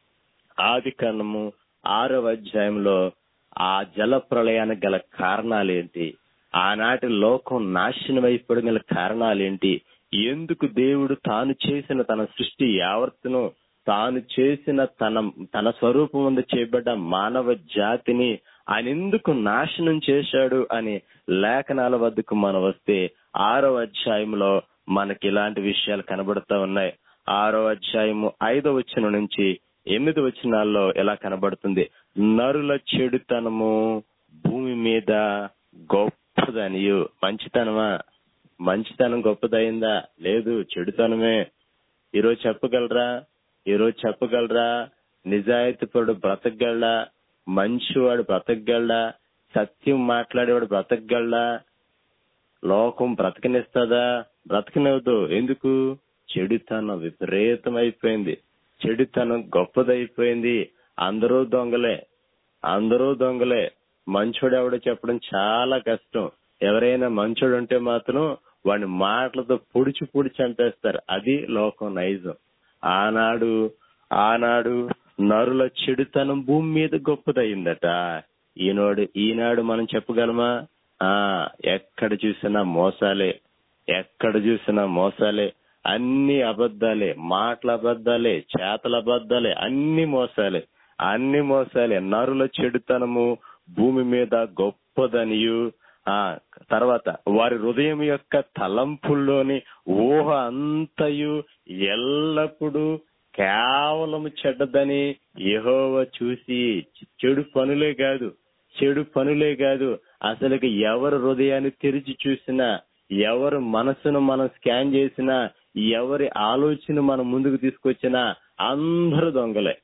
ఆది కాండము ఆరవ అధ్యాయంలో ఆ జల ప్రళయానికి గల కారణాలేంటి ఆనాటి లోకం నాశనం అయిపోవడం గల కారణాలేంటి ఎందుకు దేవుడు తాను చేసిన తన సృష్టి యావర్తను తాను చేసిన తన తన స్వరూపం ముందు చేయబడ్డ మానవ జాతిని ఆయన ఎందుకు నాశనం చేశాడు అని లేఖనాల వద్దకు మనం వస్తే ఆరో అధ్యాయంలో మనకి ఇలాంటి విషయాలు కనబడుతూ ఉన్నాయి ఆరో అధ్యాయము ఐదో వచ్చిన నుంచి ఎనిమిది వచనాల్లో ఎలా కనబడుతుంది నరుల చెడుతనము భూమి మీద గొప్పదనియు మంచితనమా మంచితనం గొప్పదయిందా లేదు చెడుతనమే ఈరోజు చెప్పగలరా ఈరోజు చెప్పగలరా నిజాయితీపరుడు బ్రతకగలడా మంచివాడు బ్రతకగలడా సత్యం మాట్లాడేవాడు బ్రతకగలడా లోకం బ్రతకనిస్తుందా బ్రతకనివ్వదు ఎందుకు చెడుతనం విపరీతం అయిపోయింది చెడుతనం గొప్పదైపోయింది అందరూ దొంగలే అందరూ దొంగలే మంచోడు ఎవడో చెప్పడం చాలా కష్టం ఎవరైనా మంచోడు ఉంటే మాత్రం వాడిని మాటలతో పొడిచి పొడిచి చంపేస్తారు అది లోకం నైజం ఆనాడు ఆనాడు నరుల చెడుతనం భూమి మీద గొప్పదయిందట ఈనాడు ఈనాడు మనం చెప్పగలమా ఆ ఎక్కడ చూసినా మోసాలే ఎక్కడ చూసినా మోసాలే అన్ని అబద్ధాలే మాటల అబద్ధాలే చేతల అబద్ధాలే అన్ని మోసాలే అన్ని మోసాలే నరుల చెడుతనము భూమి మీద గొప్పదనియు ఆ తర్వాత వారి హృదయం యొక్క తలంపుల్లోని ఊహ అంతయు ఎల్లప్పుడూ కేవలం చెడ్డదని యెహోవా చూసి చెడు పనులే కాదు చెడు పనులే కాదు అసలుకి ఎవరు హృదయాన్ని తెరిచి చూసినా ఎవరు మనసును మనం స్కాన్ చేసినా ఎవరి ఆలోచన మనం ముందుకు తీసుకొచ్చినా అందరూ దొంగలే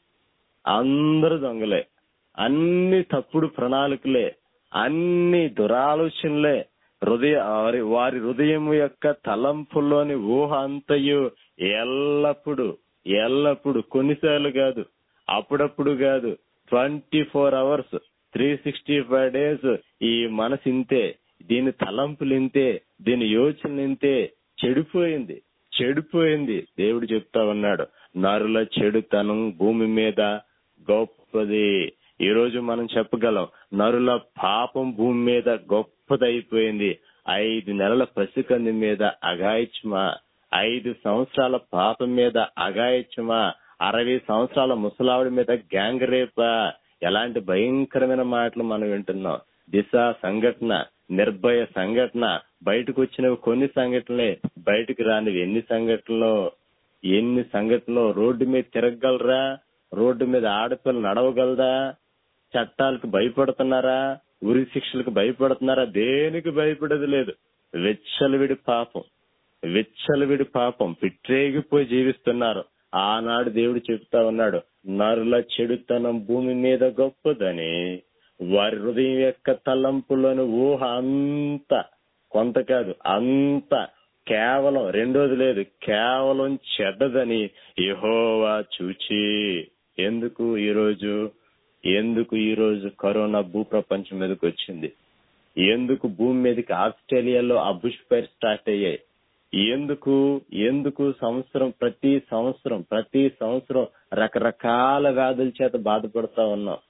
అందరూ దొంగలే అన్ని తప్పుడు ప్రణాళికలే అన్ని దురాలోచనలే హృదయ వారి వారి హృదయం యొక్క తలంపుల్లోని ఊహ అంతయు ఎల్లప్పుడు ఎల్లప్పుడు కొన్నిసార్లు కాదు అప్పుడప్పుడు కాదు twenty four hours three sixty five days ఈ మనసు ఇంతే దీని తలంపులు ఇంతే దీని యోచనలు ఇంతే చెడిపోయింది చెడిపోయింది దేవుడు చెప్తా ఉన్నాడు నరుల చెడుతనం భూమి మీద గొప్పది ఈ రోజు మనం చెప్పగలం నరుల పాపం భూమి మీద గొప్పదైపోయింది ఐదు నెలల పసికంది మీద అగాయిచ్చమా ఐదు సంవత్సరాల పాపం మీద అగాయిచ్చమా అరవై సంవత్సరాల ముసలావిడి మీద గ్యాంగ్ రేపా ఎలాంటి భయంకరమైన మాటలు మనం వింటున్నాం దిశ సంఘటన నిర్భయ సంఘటన బయటకు వచ్చినవి కొన్ని సంఘటనలే బయటకు రానివి ఎన్ని సంఘటనలు ఎన్ని సంఘటనలు రోడ్డు మీద తిరగగలరా రోడ్డు మీద ఆడపిల్ల నడవగలదా చట్టాలకు భయపడుతున్నారా ఉరి శిక్షలకు భయపడుతున్నారా దేనికి భయపడేది లేదు వెచ్చలవిడి పాపం విచ్చలవిడి పాపం పిట్రేగిపోయి జీవిస్తున్నారు ఆనాడు దేవుడు చెప్తా ఉన్నాడు నరుల చెడుతనం భూమి మీద గొప్పదని వారి హృదయం యొక్క తలంపులోని ఊహ అంత కొంత కాదు అంత కేవలం రెండోది లేదు కేవలం చెడ్డదని యెహోవా చూచి ఎందుకు ఈరోజు ఎందుకు ఈరోజు కరోనా భూప్రపంచం మీదకి వచ్చింది ఎందుకు భూమి మీదకి ఆస్ట్రేలియాలో ఆ బుష్ ఫైర్ స్టార్ట్ అయ్యాయి ఎందుకు ఎందుకు సంవత్సరం ప్రతి సంవత్సరం ప్రతి సంవత్సరం రకరకాల వ్యాధుల చేత బాధపడతా ఉన్నాం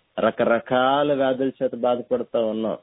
రకరకాల వ్యాధుల చేత బాధపడతా ఉన్నాం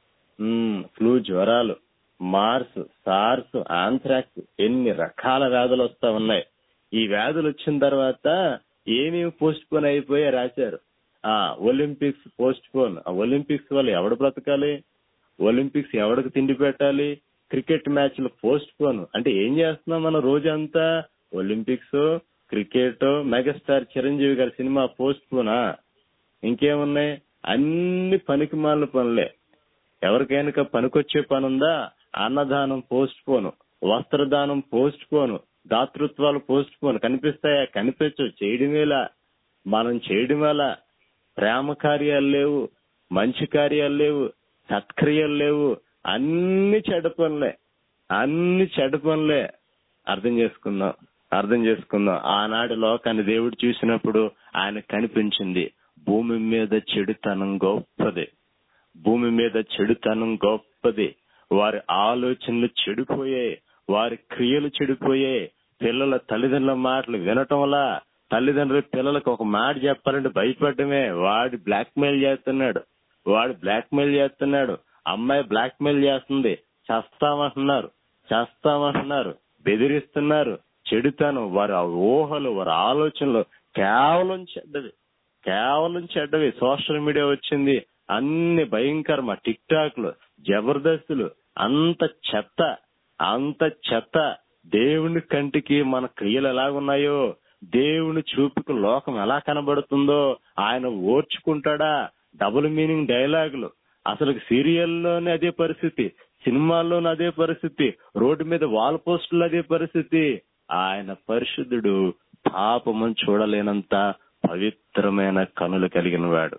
ఉమ్, ఫ్లూ జ్వరాలు మార్స్ సార్స్ ఆంథ్రాక్స్ ఎన్ని రకాల వ్యాధులు వస్తా ఉన్నాయి ఈ వ్యాధులు వచ్చిన తర్వాత ఏమేమి పోస్ట్ పోన్ అయిపోయి రాశారు ఆ ఒలింపిక్స్ పోస్ట్ పోన్ ఆ ఒలింపిక్స్ వల్ల ఎవడు బ్రతకాలి ఒలింపిక్స్ ఎవడికి తిండి పెట్టాలి క్రికెట్ మ్యాచ్లు పోస్ట్ పోన్ అంటే ఏం చేస్తున్నాం మనం రోజంతా ఒలింపిక్స్ క్రికెట్ మెగాస్టార్ చిరంజీవి గారి సినిమా పోస్ట్ పోనా ఇంకేమున్నాయి అన్ని పనికి మాలిన పనులే ఎవరికైనా పనికొచ్చే పని ఉందా అన్నదానం పోస్ట్ పోను వస్త్రదానం పోస్ట్ పోను దాతృత్వాలు పోస్ట్ పోను కనిపిస్తాయా కనిపించవు చేయడమేలా మనం చేయడమేలా ప్రేమ కార్యాలు లేవు మంచి కార్యాలు లేవు సత్క్రియలు లేవు అన్ని చెడ్డ పనులే అన్ని చెడ్డ పనులే అర్థం చేసుకుందాం అర్థం చేసుకుందాం ఆనాటి లోకాన్ని దేవుడు చూసినప్పుడు ఆయన కనిపించింది భూమి మీద చెడుతనం గొప్పది భూమి మీద చెడుతనం గొప్పది వారి ఆలోచనలు చెడిపోయాయి వారి క్రియలు చెడిపోయాయి పిల్లల తల్లిదండ్రుల మాటలు వినటం వల్ల తల్లిదండ్రులు పిల్లలకు ఒక మాట చెప్పాలంటే భయపడమే వాడు బ్లాక్ మెయిల్ చేస్తున్నాడు వాడు బ్లాక్ మెయిల్ చేస్తున్నాడు అమ్మాయి బ్లాక్ మెయిల్ చేస్తుంది చేస్తామంటున్నారు చేస్తామంటున్నారు బెదిరిస్తున్నారు చెడుతాను వారి ఊహలు వారి ఆలోచనలు కేవలం చెడ్డవి కేవలం చెడ్డవి సోషల్ మీడియా వచ్చింది అన్ని భయంకరమ టిక్ టాక్లు జబర్దస్తులు అంత చెత్త అంత చెత్త దేవుని కంటికి మన క్రియలు ఎలాగున్నాయో దేవుని చూపుకు లోకం ఎలా కనబడుతుందో ఆయన ఓర్చుకుంటాడా డబుల్ మీనింగ్ డైలాగులు అసలు సీరియల్లోనే అదే పరిస్థితి సినిమాల్లోనే అదే పరిస్థితి రోడ్డు మీద వాల్ పోస్టులు అదే పరిస్థితి ఆయన పరిశుద్ధుడు పాపమును చూడలేనంత పవిత్రమైన కనులు కలిగిన వాడు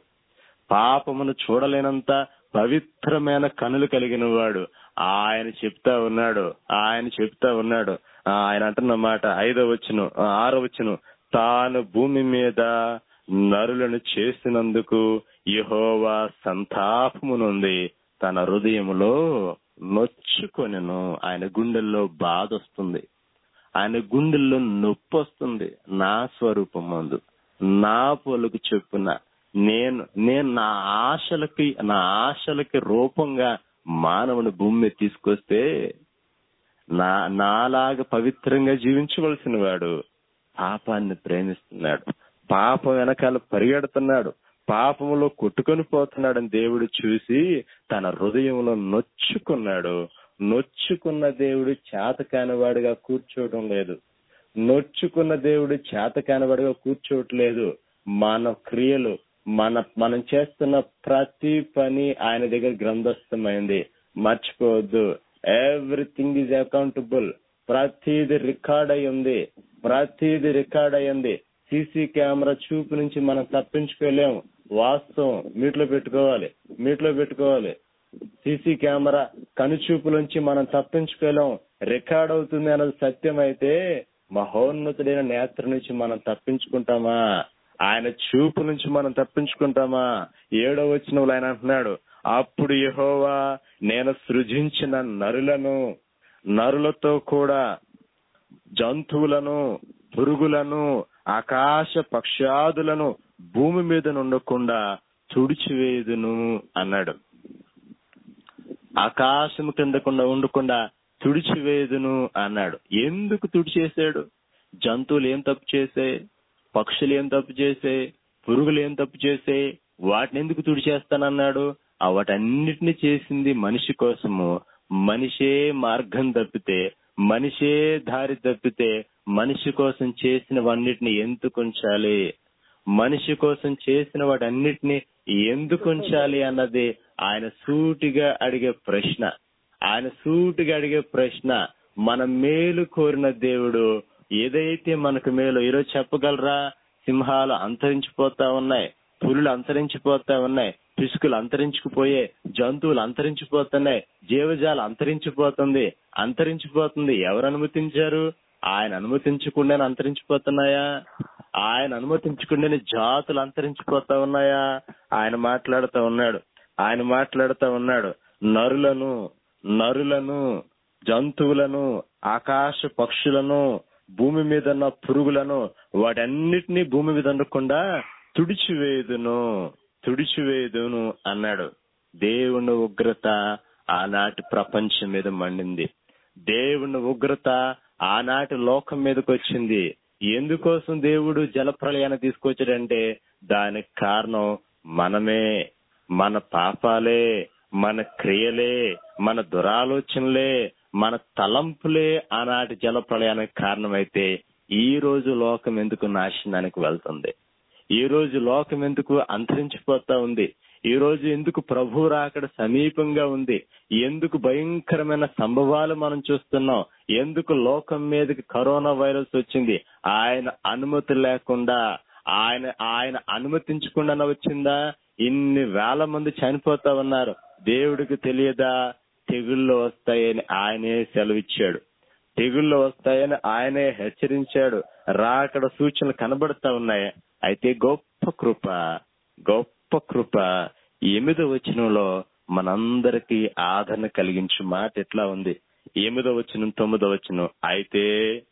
పాపమును చూడలేనంత పవిత్రమైన కనులు కలిగిన వాడు ఆయన చెప్తా ఉన్నాడు ఆయన చెప్తా ఉన్నాడు ఆ, ఆయన అంటున్న మాట ఐదో వచ్చును ఆరో వచ్చును తాను భూమి మీద నరులను చేసినందుకు యహోవా సంతాపమునుంది తన హృదయములో నొచ్చుకొనెను ఆయన గుండెల్లో బాధ వస్తుంది ఆయన గుండెల్లో నొప్పి వస్తుంది నా స్వరూపం మందు నా పొలుకు చెప్పున నేను నేను నా ఆశలకి నా ఆశలకి రూపంగా మానవుని భూమి మీద తీసుకొస్తే నా నాలాగా పవిత్రంగా జీవించవలసిన వాడు పాపాన్ని ప్రేమిస్తున్నాడు పాపం వెనకాల పరిగెడుతున్నాడు పాపంలో కొట్టుకొని పోతున్నాడని దేవుడు చూసి తన హృదయంలో నొచ్చుకున్నాడు నొచ్చుకున్న దేవుడు చేత వాడిగా కూర్చోవడం లేదు నొచ్చుకున్న దేవుడు చేత వాడిగా కూర్చోవట్లేదు మన క్రియలు మన మనం చేస్తున్న ప్రతి పని ఆయన దగ్గర గ్రంథస్థమైంది మర్చిపోవద్దు ఎవ్రీథింగ్ ఈజ్ అకౌంటబుల్ ప్రతిది రికార్డ్ అయి ఉంది ప్రతిది రికార్డ్ అయ్యింది సీసీ కెమెరా చూపు నుంచి మనం తప్పించుకోలేం వాస్తవం మీట్లో పెట్టుకోవాలి మీట్లో పెట్టుకోవాలి సీసీ కెమెరా కనుచూపులోంచి మనం తప్పించుకోలేం రికార్డ్ అవుతుంది అన్నది సత్యం అయితే మహోన్నతుడైన నేత్ర నుంచి మనం తప్పించుకుంటామా ఆయన చూపు నుంచి మనం తప్పించుకుంటామా ఏడో వచ్చిన ఆయన అంటున్నాడు అప్పుడు యహోవా నేను సృజించిన నరులను నరులతో కూడా జంతువులను పురుగులను ఆకాశ పక్షాదులను భూమి మీద నుండకుండా తుడిచివేయుదును అన్నాడు ఆకాశం కిందకుండా ఉండకుండా తుడిచివేయుదును అన్నాడు ఎందుకు తుడిచేశాడు జంతువులు ఏం తప్పు చేసాయి పక్షులు ఏం తప్పు చేసాయి పురుగులు ఏం తప్పు చేసాయి వాటిని ఎందుకు తుడిచేస్తానన్నాడు ఆ వాటన్నిటిని చేసింది మనిషి కోసము మనిషే మార్గం తప్పితే మనిషే దారి తప్పితే మనిషి కోసం చేసినవన్నిటిని ఎందుకు ఉంచాలి మనిషి కోసం చేసిన వాటన్నిటిని ఎందుకు ఉంచాలి అన్నది ఆయన సూటిగా అడిగే ప్రశ్న ఆయన సూటిగా అడిగే ప్రశ్న మన మేలు కోరిన దేవుడు ఏదైతే మనకు మేలు ఈరోజు చెప్పగలరా సింహాలు అంతరించిపోతా ఉన్నాయి పులులు అంతరించిపోతా ఉన్నాయి పిసుకులు అంతరించుకుపోయే జంతువులు అంతరించిపోతున్నాయి జీవజాలు అంతరించిపోతుంది అంతరించిపోతుంది ఎవరు అనుమతించారు ఆయన అనుమతించకుండానే అంతరించిపోతున్నాయా ఆయన అనుమతించకుండానే జాతులు అంతరించిపోతా ఉన్నాయా ఆయన మాట్లాడుతూ ఉన్నాడు ఆయన మాట్లాడుతూ ఉన్నాడు నరులను నరులను జంతువులను ఆకాశ పక్షులను భూమి మీద ఉన్న పురుగులను వాటన్నిటినీ భూమి మీద ఉండకుండా తుడిచివేదును తుడిచివేదును అన్నాడు దేవుని ఉగ్రత ఆనాటి ప్రపంచం మీద మండింది దేవుని ఉగ్రత ఆనాటి లోకం మీదకి వచ్చింది ఎందుకోసం దేవుడు జలప్రలయాన్ని తీసుకొచ్చాడంటే దానికి కారణం మనమే మన పాపాలే మన క్రియలే మన దురాలోచనలే మన తలంపులే ఆనాటి జలప్రలయానికి కారణమైతే ఈ రోజు లోకం ఎందుకు నాశనానికి వెళ్తుంది ఈ రోజు లోకం ఎందుకు అంతరించిపోతా ఉంది ఈ రోజు ఎందుకు ప్రభు రాకడ సమీపంగా ఉంది ఎందుకు భయంకరమైన సంభవాలు మనం చూస్తున్నాం ఎందుకు లోకం మీదకి కరోనా వైరస్ వచ్చింది ఆయన అనుమతి లేకుండా ఆయన ఆయన అనుమతించకుండా వచ్చిందా ఇన్ని వేల మంది చనిపోతా ఉన్నారు దేవుడికి తెలియదా తెగుళ్ళు వస్తాయని ఆయనే సెలవిచ్చాడు తెగుళ్ళు వస్తాయని ఆయనే హెచ్చరించాడు రాకడ సూచనలు కనబడతా ఉన్నాయి అయితే గొప్ప కృప గొప్ప కృప ఎనిమిదో వచనంలో మనందరికి ఆదరణ కలిగించు మాట ఎట్లా ఉంది ఎనిమిదో వచనం తొమ్మిదో వచనం అయితే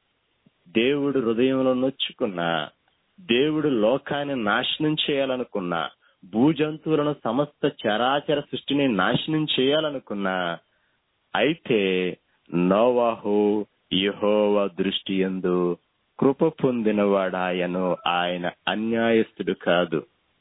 దేవుడు హృదయంలో నొచ్చుకున్నా దేవుడు లోకాన్ని నాశనం చేయాలనుకున్నా భూజంతువులను సమస్త చరాచర సృష్టిని నాశనం చేయాలనుకున్నా అయితే నోవాహు యహోవ దృష్టి ఎందు కృప పొందినవాడాయను ఆయన అన్యాయస్తుడు కాదు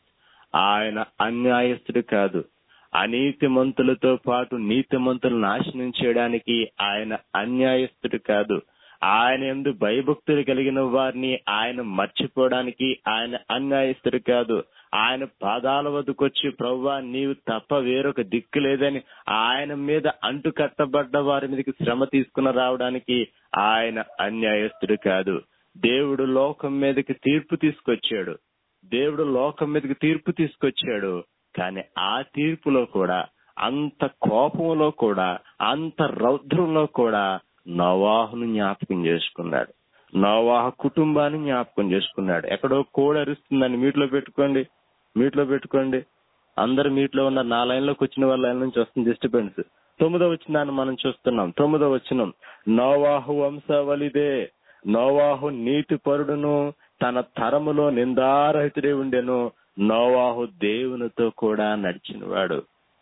ఆయన అన్యాయస్తుడు కాదు అనీతిమంతులతో పాటు నీతిమంతులు నాశనం చేయడానికి ఆయన అన్యాయస్తుడు కాదు ఆయన ఎందు భయభక్తులు కలిగిన వారిని ఆయన మర్చిపోవడానికి ఆయన అన్యాయస్తుడు కాదు ఆయన పాదాల వద్దకొచ్చి ప్రవ్వా నీవు తప్ప వేరొక దిక్కు లేదని ఆయన మీద అంటు కట్టబడ్డ వారి మీదకి శ్రమ తీసుకుని రావడానికి ఆయన అన్యాయస్తుడు కాదు దేవుడు లోకం మీదకి తీర్పు తీసుకొచ్చాడు దేవుడు లోకం మీదకి తీర్పు తీసుకొచ్చాడు కానీ ఆ తీర్పులో కూడా అంత కోపంలో కూడా అంత రౌద్రంలో కూడా నవాహును జ్ఞాపకం చేసుకున్నాడు నవాహ కుటుంబాన్ని జ్ఞాపకం చేసుకున్నాడు ఎక్కడో కోడి అరుస్తుందని మీట్లో పెట్టుకోండి మీట్లో పెట్టుకోండి అందరు మీట్లో ఉన్న నా లైన్ లోకి వచ్చిన వాళ్ళ లైన్ నుంచి వస్తుంది డిస్టర్బెన్స్ తొమ్మిదో వచ్చినాన్ని మనం చూస్తున్నాం తొమ్మిదో వచ్చిన నోవాహు వంశావళిదే నోవాహు నీతి పరుడును తన తరములో నిందారహితుడే ఉండెను నోవాహు దేవునితో కూడా నడిచినవాడు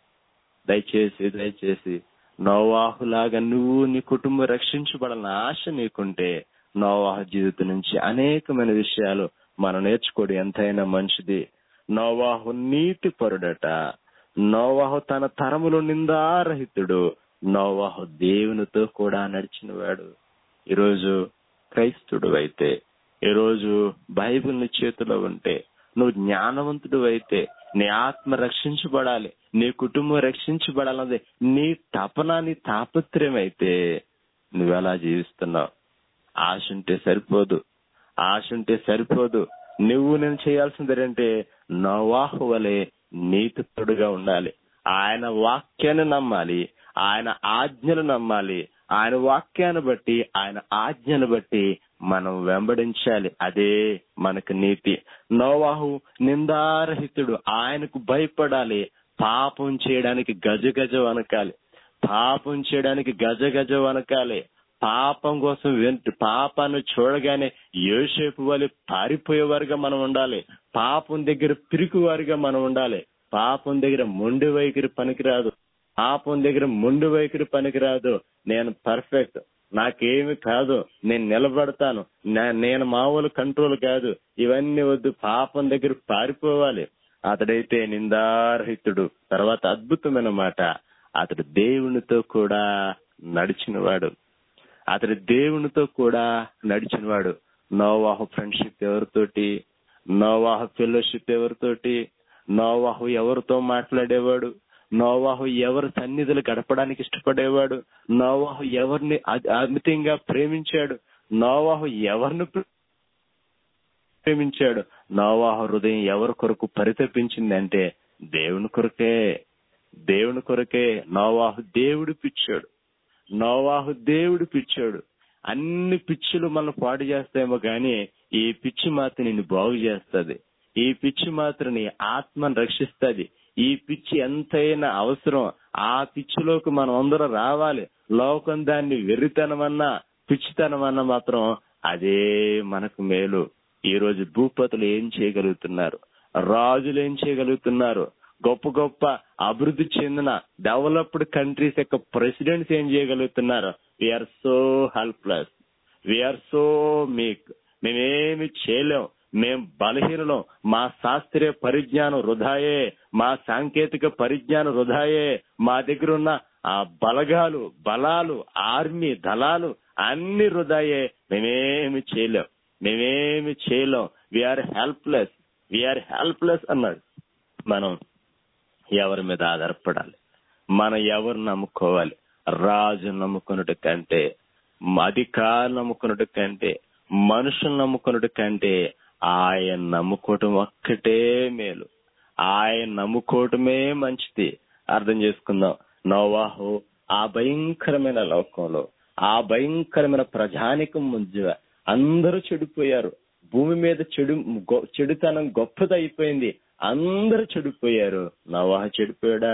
దయచేసి దయచేసి నోవాహులాగా నువ్వు నీ కుటుంబం రక్షించబడాలని ఆశ నీకుంటే నోవాహు జీవితం నుంచి అనేకమైన విషయాలు మనం నేర్చుకోవడం ఎంతైనా మంచిది నోవాహు నీతి పరుడట నోవాహు తన తరములో నిందారహితుడు నోవాహు దేవునితో కూడా నడిచినవాడు ఈరోజు క్రైస్తుడు అయితే ఈరోజు బైబిల్ నీ చేతిలో ఉంటే నువ్వు జ్ఞానవంతుడు అయితే నీ ఆత్మ రక్షించబడాలి నీ కుటుంబం రక్షించబడాలన్నది నీ తపన నీ తాపత్రయం అయితే నువ్వెలా జీవిస్తున్నావు ఆశ ఉంటే సరిపోదు ఆశ ఉంటే సరిపోదు నువ్వు నేను చేయాల్సింది ఏంటంటే నవాహు వలె నీతిపరుడుగా ఉండాలి ఆయన వాక్యాన్ని నమ్మాలి ఆయన ఆజ్ఞలు నమ్మాలి ఆయన వాక్యాన్ని బట్టి ఆయన ఆజ్ఞను బట్టి మనం వెంబడించాలి అదే మనకు నీతి నోవాహు నిందారహితుడు ఆయనకు భయపడాలి పాపం చేయడానికి గజ గజ వనకాలి పాపం చేయడానికి గజ గజ వనకాలి పాపం కోసం వెంట పాపాన్ని చూడగానే యోసేపు వల్ల పారిపోయేవారుగా మనం ఉండాలి పాపం దగ్గర పిరికివారుగా మనం ఉండాలి పాపం దగ్గర మొండి వైఖరి పనికిరాదు పాపం దగ్గర మొండి వైఖరి పనికిరాదు నేను పర్ఫెక్ట్ నాకేమి కాదు నేను నిలబడతాను నా- నేను మామూలు కంట్రోల్ కాదు ఇవన్నీ వద్దు పాపం దగ్గర పారిపోవాలి అతడైతే నిందారహితుడు తర్వాత అద్భుతమైన మాట అతడు దేవునితో కూడా నడిచినవాడు అతడు దేవునితో కూడా నడిచినవాడు నోవాహు ఫ్రెండ్షిప్ ఎవరితోటి నోవాహు ఫెలోషిప్ ఎవరితోటి నోవాహు ఎవరితో మాట్లాడేవాడు నోవాహు ఎవరి సన్నిధులు గడపడానికి ఇష్టపడేవాడు నోవాహు ఎవరిని అ- అమితంగా ప్రేమించాడు నోవాహు ఎవరిని ప్రే- ప్రేమించాడు నోవాహు హృదయం ఎవరి కొరకు పరితపించిందంటే దేవుని కొరకే దేవుని కొరకే నోవాహు దేవుడు పిచ్చాడు నోవాహు దేవుడు పిచ్చాడు అన్ని పిచ్చులు మనం పాడు చేస్తాయేమో గాని ఈ పిచ్చి మాత్రం నిన్ను బాగు చేస్తది ఈ పిచ్చి మాత్రం నీ ఆత్మను రక్షిస్తది ఈ పిచ్చి ఎంతైనా అవసరం ఆ పిచ్చిలోకి మనం అందరం రావాలి లోకం దాన్ని వెర్రితనమన్నా పిచ్చితనమన్నా మాత్రం అదే మనకు మేలు ఈ రోజు భూపతులు ఏం చేయగలుగుతున్నారు రాజులు ఏం చేయగలుగుతున్నారు గొప్ప గొప్ప అభివృద్ధి చెందిన డెవలప్డ్ కంట్రీస్ యొక్క ప్రెసిడెంట్స్ ఏం చేయగలుగుతున్నారు we are so helpless we are so meek మేమేమి చేయలేం మేం బలహీనలం మా శాస్త్రీయ పరిజ్ఞానం వృధాయే మా సాంకేతిక పరిజ్ఞానం వృధాయే మా దగ్గర ఉన్న ఆ బలగాలు బలాలు ఆర్మీ దళాలు అన్ని వృధాయే మేమేమి చేయలేం మేమేమి చేయలేం వీఆర్ హెల్ప్లెస్ వీఆర్ హెల్ప్లెస్ అన్నాడు మనం ఎవరి మీద ఆధారపడాలి మనం ఎవరు నమ్ముకోవాలి రాజు నమ్ముకున్నట్టు కంటే అధికారులు నమ్ముకున్నట్టు కంటే మనుషులు నమ్ముకున్నట్టు కంటే ఆయన నమ్ముకోవటం ఒక్కటే మేలు ఆయన నమ్ముకోవటమే మంచిది అర్థం చేసుకుందాం నోవాహు ఆ భయంకరమైన లోకంలో ఆ భయంకరమైన ప్రజానికం మధ్య అందరూ చెడిపోయారు భూమి మీద చెడు గొ- చెడుతనం గొప్పదైపోయింది అందరూ చెడిపోయారు నోవాహు చెడిపోయాడా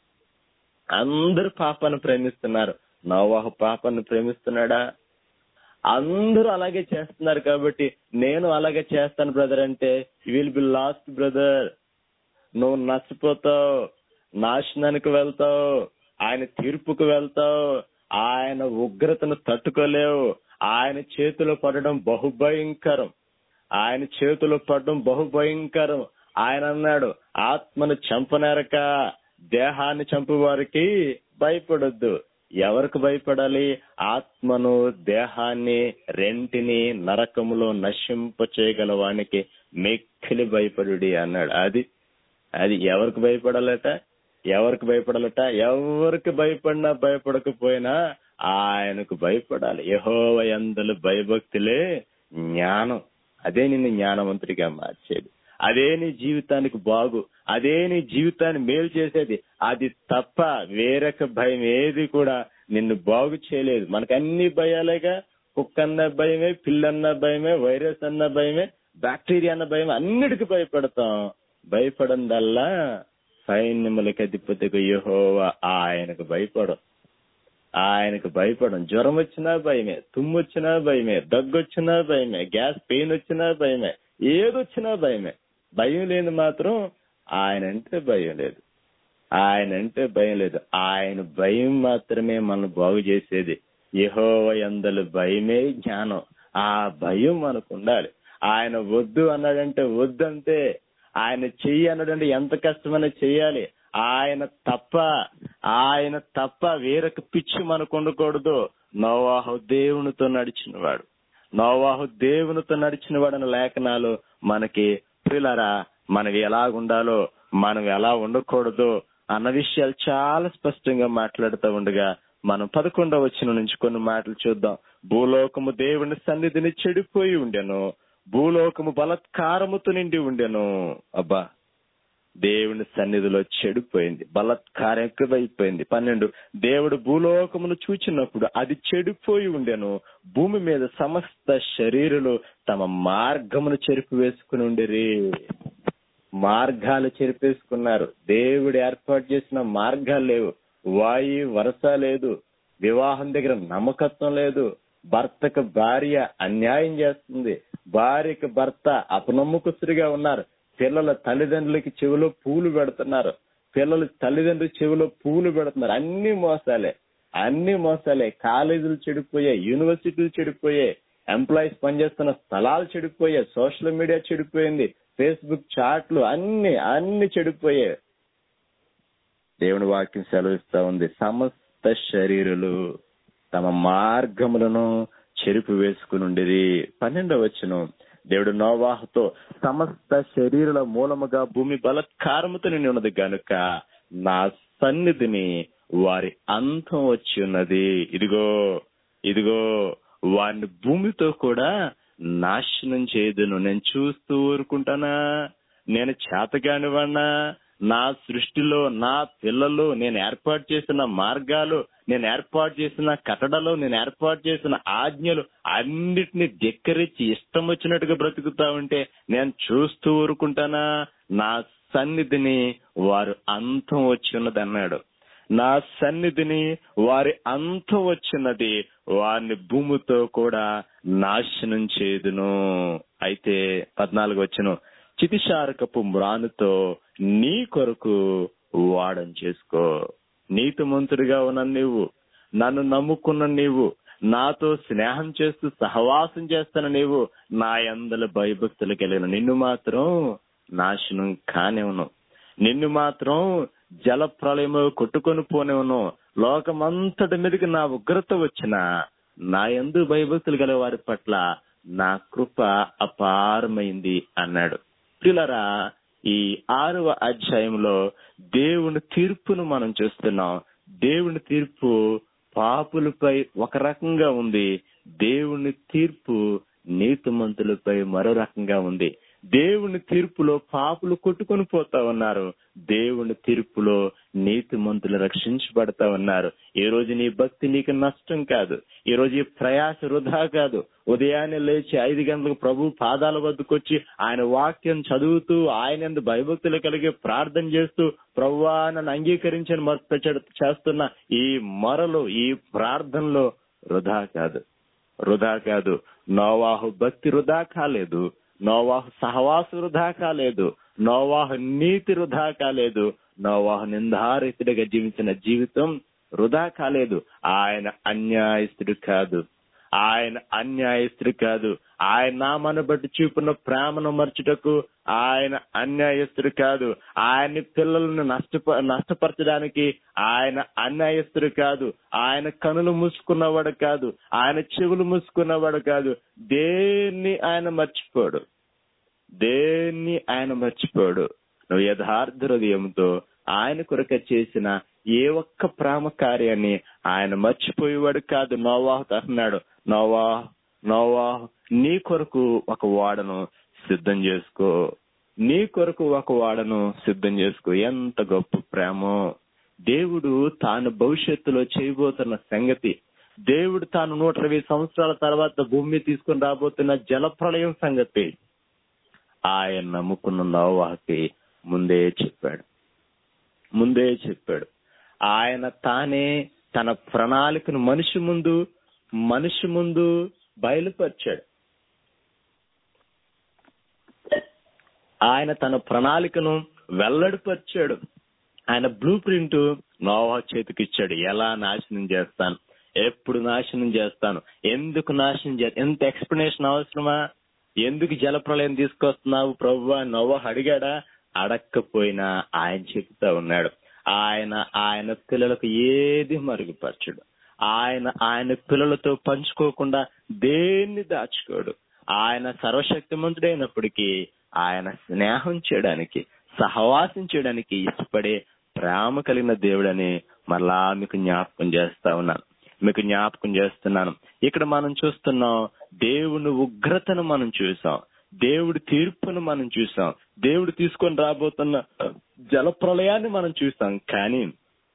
అందరూ పాపాన్ని ప్రేమిస్తున్నారు నోవాహు పాపాన్ని ప్రేమిస్తున్నాడా అందరూ అలాగే చేస్తున్నారు కాబట్టి నేను అలాగే చేస్తాను బ్రదర్ అంటే విల్ బి లాస్ట్ బ్రదర్ నువ్వు నచ్చిపోతావు నాశనానికి వెళ్తావు ఆయన తీర్పుకు వెళ్తావు ఆయన ఉగ్రతను తట్టుకోలేవు ఆయన చేతిలో పడడం బహుభయంకరం ఆయన చేతిలో పడడం బహుభయంకరం ఆయన అన్నాడు ఆత్మను చంపనేరక దేహాన్ని చంపు వారికి భయపడొద్దు ఎవరికి భయపడాలి ఆత్మను దేహాన్ని రెంటిని నరకములో నశింప చేయగల వానికి మెక్కిలి భయపడుడి అన్నాడు అది అది ఎవరికి భయపడాలట ఎవరికి భయపడాలట ఎవరికి భయపడినా భయపడకపోయినా ఆయనకు భయపడాలి యహోవ యందలు భయభక్తులే జ్ఞానం అదే నిన్ను జ్ఞానవంతుడిగా మార్చేది అదే నీ జీవితానికి బాగు అదే నీ జీవితాన్ని మేలు చేసేది అది తప్ప వేరొక భయం ఏది కూడా నిన్ను బాగు చేయలేదు మనకు అన్ని భయాలేగా కుక్క అన్న భయమే పిల్లన్న భయమే వైరస్ అన్న భయమే బ్యాక్టీరియా అన్న భయం అన్నిటికీ భయపడతాం భయపడందల్లా సైన్యములకు అధిపతిగా యెహోవా ఆయనకు భయపడం ఆయనకు భయపడం జ్వరం వచ్చినా భయమే తుమ్ము వచ్చినా భయమే దగ్గు వచ్చినా భయమే గ్యాస్ పెయిన్ వచ్చినా భయమే ఏదొచ్చినా భయమే భయం లేని మాత్రం ఆయన అంటే భయం లేదు ఆయన అంటే భయం లేదు ఆయన భయం మాత్రమే మనం బాగు చేసేది యహోవ ఎందలు భయమే జ్ఞానం ఆ భయం మనకు ఉండాలి ఆయన వద్దు అన్నాడంటే వద్దంతే ఆయన చెయ్యి అన్నాడంటే ఎంత కష్టమైనా చెయ్యాలి ఆయన తప్ప ఆయన తప్ప వేరొక పిచ్చి మనకు ఉండకూడదు నోవాహు దేవునితో నడిచినవాడు నోవాహు దేవునితో నడిచినవాడు అన్న లేఖనాలు మనకి ప్రిలరా మనం ఎలాగుండాలో మనం ఎలా ఉండకూడదు అన్న విషయాలు చాలా స్పష్టంగా మాట్లాడుతూ ఉండగా మనం పదకొండవ వచ్చిన నుంచి కొన్ని మాటలు చూద్దాం భూలోకము దేవుని సన్నిధిని చెడిపోయి ఉండెను భూలోకము బలత్కారముతో నిండి ఉండెను అబ్బా దేవుని సన్నిధిలో చెడిపోయింది బలత్కారం ఎక్కువైపోయింది పన్నెండు దేవుడు భూలోకమును చూచినప్పుడు అది చెడిపోయి ఉండెను భూమి మీద సమస్త శరీరులు తమ మార్గమును చెరిపి వేసుకుని ఉండేరి మార్గాలు చెరిపేసుకున్నారు దేవుడు ఏర్పాటు చేసిన మార్గాలు లేవు వాయు వరస లేదు వివాహం దగ్గర నమ్మకత్వం లేదు భర్తకు భార్య అన్యాయం చేస్తుంది భార్యకి భర్త అపనమ్మకస్తుడిగా ఉన్నారు పిల్లల తల్లిదండ్రులకి చెవిలో పూలు పెడుతున్నారు పిల్లలు తల్లిదండ్రుల చెవిలో పూలు పెడుతున్నారు అన్ని మోసాలే అన్ని మోసాలే కాలేజీలు చెడిపోయాయి యూనివర్సిటీలు చెడిపోయాయి ఎంప్లాయీస్ పనిచేస్తున్న స్థలాలు చెడిపోయాయి సోషల్ మీడియా చెడిపోయింది ఫేస్బుక్ చాట్లు అన్ని అన్ని చెడిపోయాయి దేవుని వాక్యం సెలవిస్తా ఉంది సమస్త శరీరులు తమ మార్గములను చెరుపు వేసుకుని ఉండేది పన్నెండవ వచ్చును దేవుడు నోవాహుతో సమస్త శరీరుల మూలముగా భూమి బలత్కారముతో నిండి ఉన్నది గనుక నా సన్నిధిని వారి అంతం వచ్చి ఉన్నది ఇదిగో ఇదిగో వారిని భూమితో కూడా నాశనం చేయదును నేను చూస్తూ ఊరుకుంటానా నేను చేతగానివన్నా నా సృష్టిలో నా పిల్లలు నేను ఏర్పాటు చేసిన మార్గాలు నేను ఏర్పాటు చేసిన కట్టడలు నేను ఏర్పాటు చేసిన ఆజ్ఞలు అన్నిటిని ధిక్కరించి ఇష్టం వచ్చినట్టుగా బ్రతుకుతా ఉంటే నేను చూస్తూ ఊరుకుంటానా నా సన్నిధిని వారు అంతం వచ్చి ఉన్నది అన్నాడు నా సన్నిధిని వారి అంతం వచ్చినది వారిని భూమితో కూడా నాశనం చేదును అయితే పద్నాలుగు వచ్చును చితిశారకపు మ్రానుతో నీ కొరకు వాడం చేసుకో నీతిమంతుడిగా ఉన్న నీవు నన్ను నమ్ముకున్న నీవు నాతో స్నేహం చేస్తూ సహవాసం చేస్తున్న నీవు నా అందల భయభక్తులు కలిగిన నిన్ను మాత్రం నాశనం కానివ్వను నిన్ను మాత్రం జల ప్రళయము కొట్టుకొని పోనివ్వను లోకమంతటి మీదకి నా ఉగ్రత వచ్చిన నా ఎందు భయభక్తులు గల వారి పట్ల నా కృప అపారమైంది అన్నాడు పిల్లరా ఈ ఆరవ అధ్యాయంలో దేవుని తీర్పును మనం చూస్తున్నాం దేవుని తీర్పు పాపులపై ఒక రకంగా ఉంది దేవుని తీర్పు నీతిమంతులపై మరో రకంగా ఉంది దేవుని తీర్పులో పాపులు కొట్టుకొని పోతా ఉన్నారు దేవుని తీర్పులో నీతిమంతులు రక్షించబడతా ఉన్నారు ఈ రోజు నీ భక్తి నీకు నష్టం కాదు ఈ రోజు ఈ ప్రయాస వృధా కాదు ఉదయాన్నే లేచి ఐదు గంటలకు ప్రభు పాదాల వద్దకొచ్చి ఆయన వాక్యం చదువుతూ ఆయన ఎందు భయభక్తులు కలిగి ప్రార్థన చేస్తూ ప్రభువా నన్ను అంగీకరించని మొత్త చేస్తున్న ఈ మొరలు ఈ ప్రార్థనలో వృధా కాదు వృధా కాదు నోవాహు భక్తి వృధా కాలేదు నోవాహు సహవాస వృధా కాలేదు నోవాహు నీతి వృధా కాలేదు నోవాహు నిందారితుడిగా జీవించిన జీవితం వృధా కాలేదు ఆయన అన్యాయస్తుడు కాదు ఆయన అన్యాయస్తుడు కాదు ఆయన నామాను బట్టి చూపున్న ప్రేమను మర్చుటకు ఆయన అన్యాయస్తుడు కాదు ఆయన పిల్లలను నష్టప నష్టపరచడానికి ఆయన అన్యాయస్తుడు కాదు ఆయన కనులు మూసుకున్నవాడు కాదు ఆయన చెవులు మూసుకున్నవాడు కాదు దేన్ని ఆయన మర్చిపోడు దేన్ని ఆయన మర్చిపోడు నువ్వు యథార్థ హృదయంతో ఆయన కొరక చేసిన ఏ ఒక్క ప్రేమ కార్యాన్ని ఆయన మర్చిపోయేవాడు కాదు నోవాహు అన్నాడు నోవా నోవా నీ కొరకు ఒక వాడను సిద్ధం చేసుకో నీ కొరకు ఒక వాడను సిద్ధం చేసుకో ఎంత గొప్ప ప్రేమో దేవుడు తాను భవిష్యత్తులో చేయబోతున్న సంగతి దేవుడు తాను నూట ఇరవై సంవత్సరాల తర్వాత భూమి తీసుకుని రాబోతున్న జలప్రళయం సంగతి ఆయన నమ్ముకున్న నోవాహకి ముందే చెప్పాడు ముందే చెప్పాడు ఆయన తానే తన ప్రణాళికను మనిషి ముందు మనిషి ముందు బయలుపరిచాడు ఆయన తన ప్రణాళికను వెల్లడిపరిచాడు ఆయన బ్లూ ప్రింట్ నోవా చేతికి ఇచ్చాడు ఎలా నాశనం చేస్తాను ఎప్పుడు నాశనం చేస్తాను ఎందుకు నాశనం చే ఎంత ఎక్స్ప్లెనేషన్ అవసరమా ఎందుకు జలప్రలయం తీసుకొస్తున్నావు ప్రభు నోవా అడిగాడా అడక్కపోయినా ఆయన చెప్తా ఉన్నాడు ఆయన ఆయన పిల్లలకు ఏది మరుగుపరచడు ఆయన ఆయన పిల్లలతో పంచుకోకుండా దేన్ని దాచుకోడు ఆయన సర్వశక్తిమంతుడైనప్పటికీ ఆయన స్నేహం చేయడానికి సహవాసం చేయడానికి ఇష్టపడే ప్రేమ కలిగిన దేవుడని మరలా మీకు జ్ఞాపకం చేస్తా ఉన్నాను మీకు జ్ఞాపకం చేస్తున్నాను ఇక్కడ మనం చూస్తున్నాం దేవుని ఉగ్రతను మనం చూసాం దేవుడి తీర్పును మనం చూసాం దేవుడు తీసుకొని రాబోతున్న జల ప్రళయాన్ని మనం చూసాం కానీ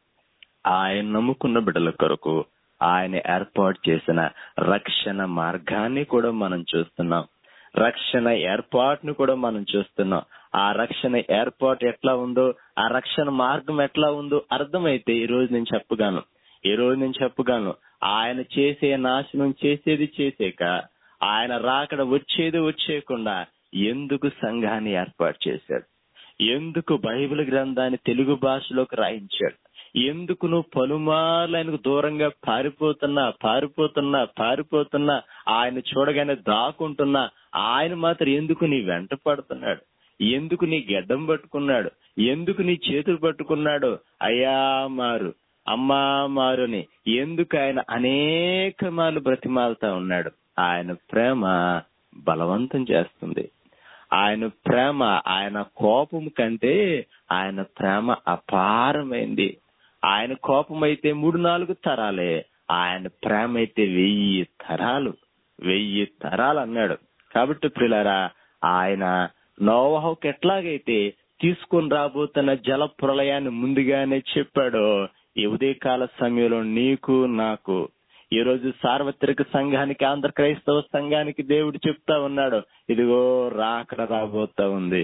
ఆయన నమ్ముకున్న బిడ్డల కొరకు ఆయన ఏర్పాటు చేసిన రక్షణ మార్గాన్ని కూడా మనం చూస్తున్నాం రక్షణ ఏర్పాటును కూడా మనం చూస్తున్నాం ఆ రక్షణ ఏర్పాటు ఎట్లా ఉందో ఆ రక్షణ మార్గం ఎట్లా ఉందో అర్థమైతే ఈ రోజు నేను చెప్పగాను ఈ రోజు నేను చెప్పగాను ఆయన చేసే నాశనం చేసేది చేసేక ఆయన రాకడ వచ్చేది వచ్చేయకుండా ఎందుకు సంఘాన్ని ఏర్పాటు చేశాడు ఎందుకు బైబిల్ గ్రంథాన్ని తెలుగు భాషలోకి రాయించాడు ఎందుకు నువ్వు పలుమార్లు ఆయనకు దూరంగా పారిపోతున్నా పారిపోతున్నా పారిపోతున్నా ఆయన చూడగానే దాక్కుంటున్నా ఆయన మాత్రం ఎందుకు నీ వెంట పడుతున్నాడు ఎందుకు నీ గెడ్డం పట్టుకున్నాడు ఎందుకు నీ చేతులు పట్టుకున్నాడు అయ్యా మారు అమ్మా మారుని ఎందుకు ఆయన అనేక మార్లు బ్రతిమాలుతా ఉన్నాడు ఆయన ప్రేమ బలవంతం చేస్తుంది ఆయన ప్రేమ ఆయన కోపం కంటే ఆయన ప్రేమ అపారమైంది ఆయన కోపం అయితే మూడు నాలుగు తరాలే ఆయన ప్రేమ అయితే వెయ్యి తరాలు వెయ్యి తరాలు అన్నాడు కాబట్టి ప్రిలారా ఆయన నోవహుకు ఎట్లాగైతే తీసుకొని రాబోతున్న జల ప్రళయాన్ని ముందుగానే చెప్పాడో ఈ ఉదయకాల సమయంలో నీకు నాకు ఈ రోజు సార్వత్రిక సంఘానికి ఆంధ్ర క్రైస్తవ సంఘానికి దేవుడు చెప్తా ఉన్నాడు ఇదిగో రాకడ రాబోతా ఉంది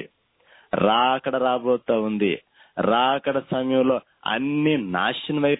రాకడ రాబోతా ఉంది రాకడ సమయంలో అన్ని నాశనమై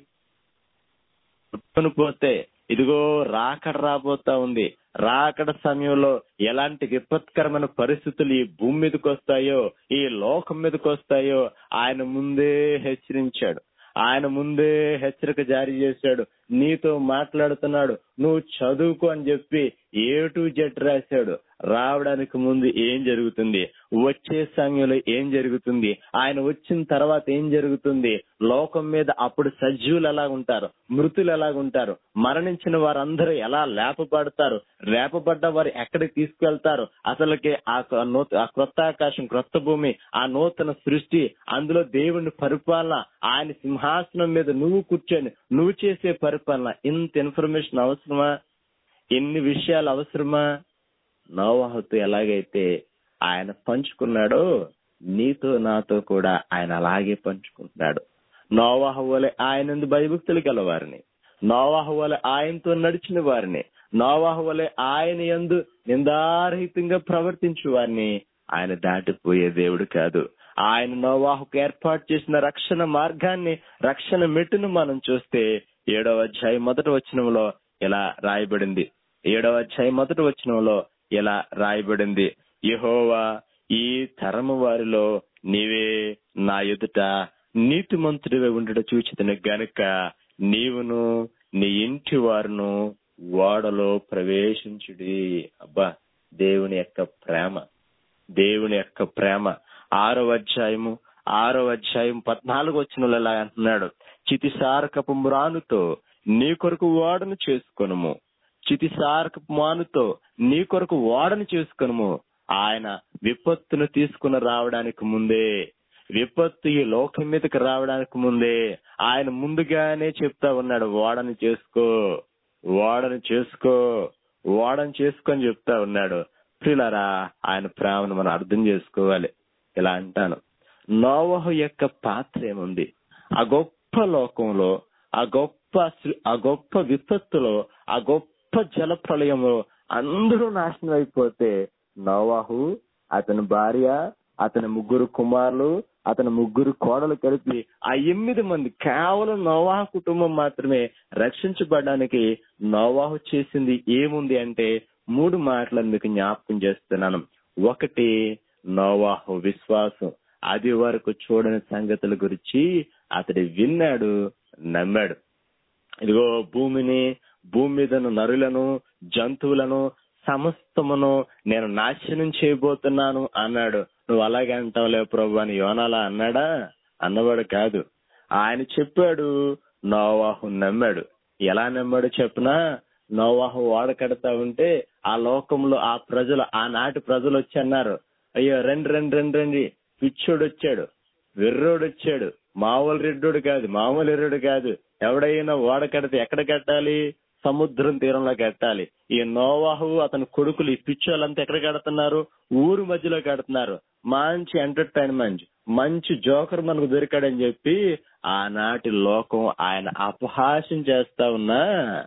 పోతే ఇదిగో రాకడ రాబోతా ఉంది రాకడ సమయంలో ఎలాంటి విపత్కరమైన పరిస్థితులు ఈ భూమి మీదకి వస్తాయో ఈ లోకం మీదకి వస్తాయో ఆయన ముందే హెచ్చరించాడు ఆయన ముందే హెచ్చరిక జారీ చేశాడు నీతో మాట్లాడుతున్నాడు నువ్వు చదువుకో అని చెప్పి ఏ టు జెడ్ రాశాడు రావడానికి ముందు ఏం జరుగుతుంది వచ్చే సమయంలో ఏం జరుగుతుంది ఆయన వచ్చిన తర్వాత ఏం జరుగుతుంది లోకం మీద అప్పుడు సజీవులు ఎలా ఉంటారు మృతులు ఎలా ఉంటారు మరణించిన వారందరూ ఎలా లేపబడతారు రేపబడ్డ వారు ఎక్కడికి తీసుకెళ్తారు అసలుకి ఆ నూత- ఆ క్రొత్త ఆకాశం క్రొత్త భూమి ఆ నూతన సృష్టి అందులో దేవుని పరిపాలన ఆయన సింహాసనం మీద నువ్వు కూర్చొని నువ్వు చేసే పరిపాలన ఇంత ఇన్ఫర్మేషన్ అవసరమా ఎన్ని విషయాలు అవసరమా నోవాహుతో ఎలాగైతే ఆయన పంచుకున్నాడో నీతో నాతో కూడా ఆయన అలాగే పంచుకుంటున్నాడు నోవాహు వలె ఆయన భయభక్తులు గలవారిని నోవాహు వలె ఆయనతో నడిచిన వారిని నోవాహు వలె ఆయన యందు నిందారహితంగా ప్రవర్తించు వారిని ఆయన దాటిపోయే దేవుడు కాదు ఆయన నోవాహుకు ఏర్పాటు చేసిన రక్షణ మార్గాన్ని రక్షణ మెట్టును మనం చూస్తే ఏడవ అధ్యాయం మొదటి వచనంలో ఇలా రాయబడింది ఏడవ అధ్యాయం మొదటి వచనంలో ఇలా రాయబడింది యెహోవా ఈ తరము వారిలో నీవే నా ఎదుట నీతిమంతుడివే ఉండట చూచితను గనుక నీవును నీ ఇంటి వారును ఓడలో ప్రవేశించుడి అబ్బా దేవుని యొక్క ప్రేమ దేవుని యొక్క ప్రేమ ఆరో అధ్యాయము ఆరో అధ్యాయం పద్నాలుగు వచ్చిన ఇలా అంటున్నాడు చితిసారకపు మ్రానుతో నీ కొరకు ఓడను చేసుకొనుము చితిసారకపు మానుతో నీ కొరకు ఓడను చేసుకొనుము ఆయన విపత్తును తీసుకుని రావడానికి ముందే విపత్తు ఈ లోకం మీదకి రావడానికి ముందే ఆయన ముందుగానే చెప్తా ఉన్నాడు ఓడని చేసుకో ఓడని చేసుకో ఓడని చేసుకొని చెప్తా ఉన్నాడు ప్రియులారా ఆయన ప్రేమను మనం అర్థం చేసుకోవాలి ఇలా అంటాను నోవహు యొక్క పాత్ర ఏముంది ఆ గొప్ప లోకంలో ఆ గొప్ప సృ- ఆ గొప్ప విపత్తులో ఆ గొప్ప జల ప్రళయంలో అందరూ నాశనం అయిపోతే నోవాహు అతని భార్య అతని ముగ్గురు కుమారులు అతని ముగ్గురు కోడలు కలిపి ఆ ఎనిమిది మంది కేవలం నోవాహు కుటుంబం మాత్రమే రక్షించబడడానికి నోవాహు చేసింది ఏముంది అంటే మూడు మాటలను మీకు జ్ఞాపకం చేస్తున్నాను ఒకటి నోవాహు విశ్వాసం అది వరకు చూడని సంగతుల గురించి అతడు విన్నాడు నమ్మాడు ఇదిగో భూమిని భూమి మీద ఉన్న నరులను జంతువులను సమస్తమును నేను నాశనం చేయబోతున్నాను అన్నాడు నువ్వు అలాగే అంటావులే ప్రభు అని యోనాలా అన్నాడా అన్నవాడు కాదు ఆయన చెప్పాడు నోవాహు నమ్మాడు ఎలా నమ్మాడు చెప్పనా నోవాహు ఓడ కడతా ఉంటే ఆ లోకంలో ఆ ప్రజలు ఆనాటి ప్రజలు వచ్చి అన్నారు అయ్యో రండి రండి రండి రండి పిచ్చోడు వచ్చాడు వెర్రోడు వచ్చాడు మామూలు రెడ్డోడు కాదు మామూలు ఎర్రోడు కాదు ఎవడైనా ఓడ కడితే ఎక్కడ కట్టాలి సముద్రం తీరంలో కట్టాలి ఈ నోవాహు అతని కొడుకులు ఈ పిచ్చోళ్ళంతా ఎక్కడ కడుతున్నారు ఊరు మధ్యలో కడుతున్నారు మంచి ఎంటర్టైన్మెంట్ మంచి జోకర్ మనకు దొరికాడని చెప్పి ఆనాటి లోకం ఆయన అపహాస్యం చేస్తా ఉన్నా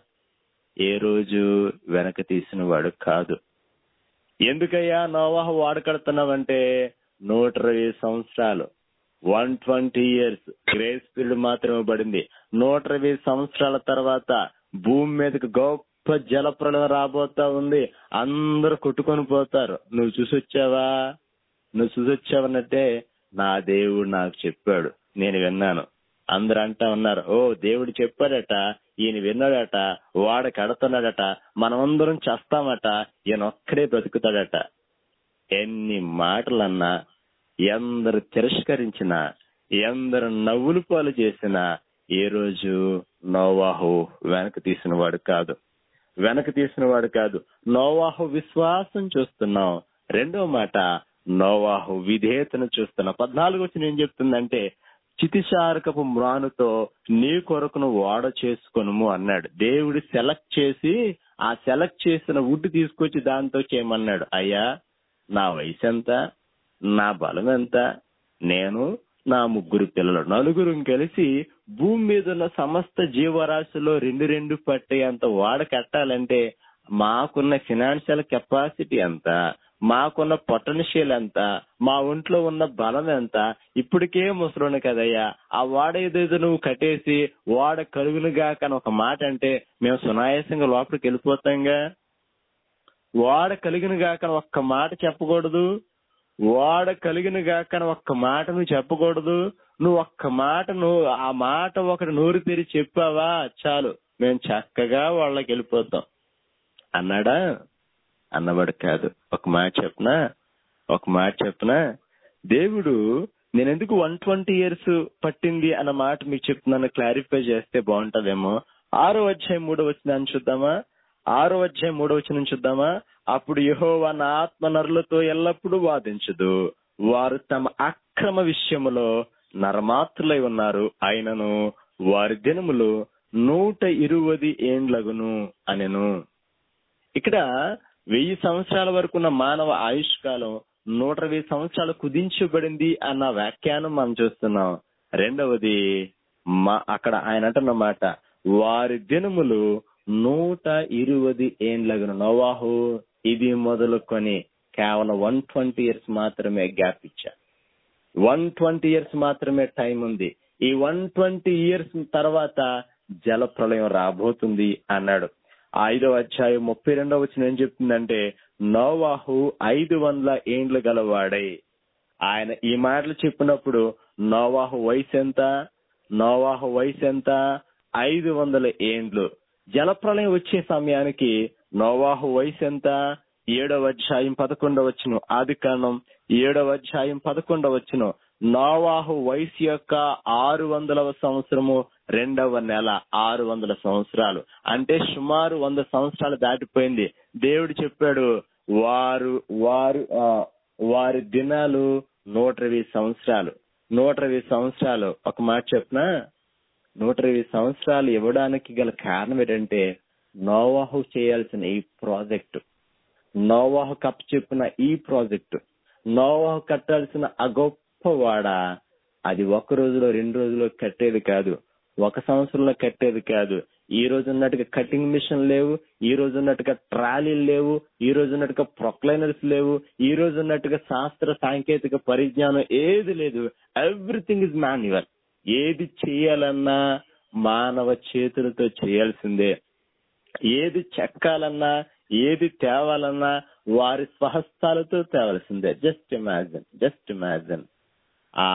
ఏ రోజు వెనక తీసిన వాడు కాదు ఎందుకయ్యా నోవాహు వాడకడుతున్నావంటే నూట ఇరవై సంవత్సరాలు one twenty years grace period మాత్రమే పడింది నూట ఇరవై సంవత్సరాల తర్వాత భూమి మీదకి గొప్ప జలప్రలయం రాబోతా ఉంది అందరూ కొట్టుకొని పోతారు నువ్వు చూసొచ్చావా నువ్వు చూసొచ్చావనంటే నా దేవుడు నాకు చెప్పాడు నేను విన్నాను అందరు అంటా ఉన్నారు ఓ దేవుడు చెప్పాడట ఈయన విన్నాడట వాడ కడుతున్నాడట మనమందరం చేస్తామట ఈయన ఒక్కడే బ్రతుకుతాడట ఎన్ని మాటలన్నా ఎందరు తిరస్కరించినా ఎందరు నవ్వులు పాలు చేసినా ఏ రోజు నోవాహు వెనక తీసిన వాడు కాదు వెనక తీసిన వాడు కాదు నోవాహు విశ్వాసం చూస్తున్నాం రెండో మాట నోవాహు విధేయతను చూస్తున్నాం పద్నాలుగు వచ్చి ఏం చెప్తుందంటే చితిశారకపు మ్రానుతో నీ కొరకును వాడ చేసుకొనుము అన్నాడు దేవుడు సెలెక్ట్ చేసి ఆ సెలెక్ట్ చేసిన వుడ్ తీసుకొచ్చి దాంతో చేయమన్నాడు అయ్యా నా వయసు ఎంత నా బలం ఎంత నేను నా ముగ్గురు పిల్లలు నలుగురు కలిసి భూమి మీద ఉన్న సమస్త జీవరాశిలో రెండు రెండు పట్టేంత వాడ కట్టాలంటే మాకున్న ఫినాన్షియల్ కెపాసిటీ ఎంత మాకున్న పొటెన్షియల్ ఎంత మా ఒంట్లో ఉన్న బలం ఎంత ఇప్పటికే ముసలోను కదయ్యా ఆ వాడ ఏదేదో నువ్వు కట్టేసి వాడ కలుగునుగా కానీ ఒక మాట అంటే మేము సునాయాసంగా లోపలికి వెళ్ళిపోతాంగా వాడ కలిగిన గాక ఒక్క మాట చెప్పకూడదు వాడ కలిగిన గాక ఒక్క మాట నువ్వు చెప్పకూడదు నువ్వు ఒక్క మాట నువ్వు ఆ మాట ఒకటి నోరు తెరిచి చెప్పావా చాలు మేము చక్కగా వాళ్ళకి వెళ్ళిపోతాం అన్నాడా అన్నవాడు కాదు ఒక మాట చెప్పనా ఒక మాట చెప్పనా దేవుడు నేను ఎందుకు వన్ ట్వంటీ ఇయర్స్ పట్టింది అన్న మాట మీకు చెప్తున్నాను క్లారిఫై చేస్తే బాగుంటదేమో ఆరో అధ్యాయం మూడో వచ్చిన చూద్దామా ఆరో అధ్యాయం మూడో వచ్చిన చూద్దామా అప్పుడు యెహోవా నా ఆత్మ నరులతో ఎల్లప్పుడూ వాదించదు వారు తమ అక్రమ విషయములో నరమాత్రులై ఉన్నారు అయినను వారి దినములు నూట ఇరువది ఏండ్లగును అనెను ఇక్కడ వెయ్యి సంవత్సరాల వరకు ఉన్న మానవ ఆయుష్ కాలం నూట ఇరవై సంవత్సరాలు కుదించబడింది అన్న వ్యాఖ్యానం మనం చూస్తున్నాం రెండవది మా అక్కడ ఆయన అంటున్నమాట వారి దినములు నూట ఇరువది ఏండ్లగును నోవాహు ఇది మొదలుకొని కేవలం వన్ ట్వంటీ ఇయర్స్ మాత్రమే గ్యాప్ ఇచ్చా వన్ ట్వంటీ ఇయర్స్ మాత్రమే టైం ఉంది ఈ వన్ ట్వంటీ ఇయర్స్ తర్వాత జల ప్రళయం రాబోతుంది అన్నాడు ఐదవ అధ్యాయం ముప్పై రెండవ వచ్చిన ఏం చెప్తుందంటే నోవాహు ఐదు వందల ఏండ్లు గలవాడై ఆయన ఈ మాటలు చెప్పినప్పుడు నోవాహు వయసు ఎంత నోవాహు వయసు ఎంత ఐదు వందల ఏండ్లు జలప్రలయం వచ్చే సమయానికి నోవాహు వయసు ఎంత ఏడవ అధ్యాయం పదకొండవ వచ్చును ఆది కాండం ఏడవ అధ్యాయం పదకొండవ వచ్చును నోవాహు వయసు యొక్క ఆరు వందలవ సంవత్సరము రెండవ నెల ఆరు వందల సంవత్సరాలు అంటే సుమారు వంద సంవత్సరాలు దాటిపోయింది దేవుడు చెప్పాడు వారు వారు ఆ, వారి దినాలు నూట ఇరవై సంవత్సరాలు నూట ఇరవై సంవత్సరాలు ఒక మాట చెప్పిన నూట ఇరవై సంవత్సరాలు ఇవ్వడానికి గల కారణం ఏంటంటే నోవాహు చేయాల్సిన ఈ ప్రాజెక్టు నోవాహు కప్ చెప్పిన ఈ ప్రాజెక్టు నోవాహు కట్టాల్సిన ఆ గొప్ప వాడ అది ఒక రోజులో రెండు రోజుల్లో కట్టేది కాదు ఒక సంవత్సరంలో కట్టేది కాదు ఈ రోజు ఉన్నట్టుగా కటింగ్ మిషన్ లేవు ఈ రోజు ఉన్నట్టుగా ట్రాలీలు లేవు ఈ రోజు ఉన్నట్టుగా ప్రొక్లైనర్స్ లేవు ఈ రోజు ఉన్నట్టుగా శాస్త్ర సాంకేతిక పరిజ్ఞానం ఏది లేదు ఎవ్రీథింగ్ ఇస్ మాన్యువల్ ఏది చేయాలన్నా మానవ చేతులతో చేయాల్సిందే ఏది చెక్కాలన్నా ఏది తేవాలన్నా వారి స్వహస్తాలతో తేవాల్సిందే జస్ట్ ఇమాజిన్ జస్ట్ ఇమాజిన్ ఆ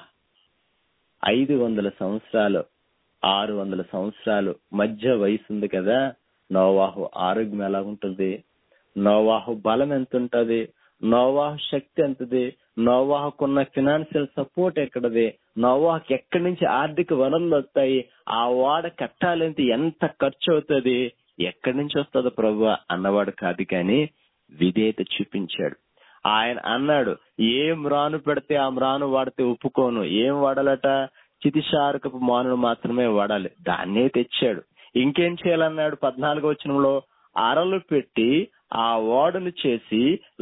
ఐదు వందల సంవత్సరాలు ఆరు వందల సంవత్సరాలు మధ్య వయసు ఉంది కదా నోవాహు ఆరోగ్యం ఎలా ఉంటుంది నోవాహు బలం ఎంత ఉంటది నోవాహు శక్తి ఎంతది నోవాహుకున్న ఫినాన్షియల్ సపోర్ట్ ఎక్కడది నోవాహుకి ఎక్కడి నుంచి ఆర్థిక వనరులు వస్తాయి ఆ వాడ కట్టాలంటే ఎంత ఖర్చు అవుతుంది ఎక్కడి నుంచి వస్తుందో ప్రభు అన్నవాడు కాదు కానీ విధేయత చూపించాడు ఆయన అన్నాడు ఏం రాను పెడితే ఆ మ్రాను వాడితే ఒప్పుకోను ఏం వాడాలట చితిశారకపు మానును మాత్రమే వాడాలి దాన్నే తెచ్చాడు ఇంకేం చేయాలన్నాడు పద్నాలుగో వచనంలో అరలు పెట్టి ఆ ఓడను చేసి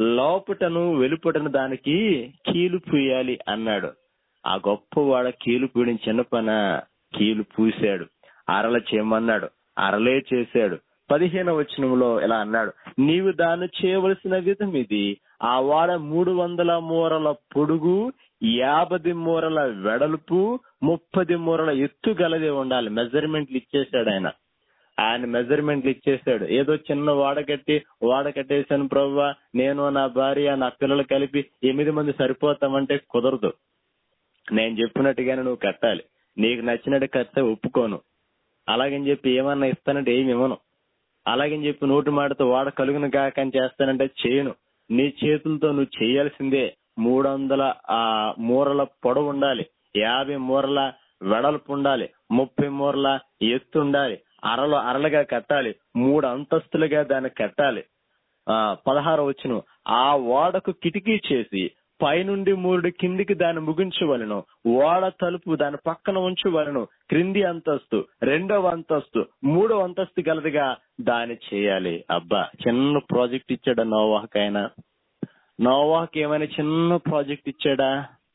లోపటను వెలుపటను దానికి కీలు పూయాలి అన్నాడు ఆ గొప్ప వాడ కీలు పూయడం చిన్న పన కీలు పూశాడు అరల చేయమన్నాడు అరలే చేశాడు పదిహేను వచనంలో ఇలా అన్నాడు నీవు దాన్ని చేయవలసిన విధం ఇది ఆ వాడ మూడు వందల మూరల పొడుగు యాభై మూరల వెడల్పు ముప్పది మూరల ఎత్తు గలదే ఉండాలి మెజర్మెంట్లు ఇచ్చేసాడు ఆయన ఆయన మెజర్మెంట్లు ఇచ్చేసాడు ఏదో చిన్న వాడ కట్టి వాడ కట్టేశాను ప్రవ్వా నేను నా భార్య నా పిల్లలు కలిపి ఎనిమిది మంది సరిపోతామంటే కుదరదు నేను చెప్పినట్టుగానే నువ్వు కట్టాలి నీకు నచ్చినట్టు కడితే ఒప్పుకోను అలాగని చెప్పి ఏమన్నా ఇస్తానంటే ఏమి ఇవ్వను అలాగని చెప్పి నోటి మాటతో వాడ కలుగును కాక అని చేస్తానంటే చేయను నీ చేతులతో నువ్వు చేయాల్సిందే మూడు వందల ఆ మూరల పొడవు ఉండాలి యాభై మూరల వెడల్పు ఉండాలి ముప్పై మూరల ఎత్తు ఉండాలి అరలు అరలుగా కట్టాలి మూడు అంతస్తులుగా దాన్ని కట్టాలి ఆ పదహారు వచ్చును ఆ ఓడకు కిటికీ చేసి పైనుండి మూడు కిందికి దాన్ని ముగించవలను ఓడ తలుపు దాని పక్కన ఉంచవలను క్రింది అంతస్తు రెండవ అంతస్తు మూడవ అంతస్తు గలదిగా దాన్ని చేయాలి అబ్బా చిన్న ప్రాజెక్ట్ ఇచ్చాడా నోవాహకైనా నోవాహకి ఏమైనా చిన్న ప్రాజెక్ట్ ఇచ్చాడా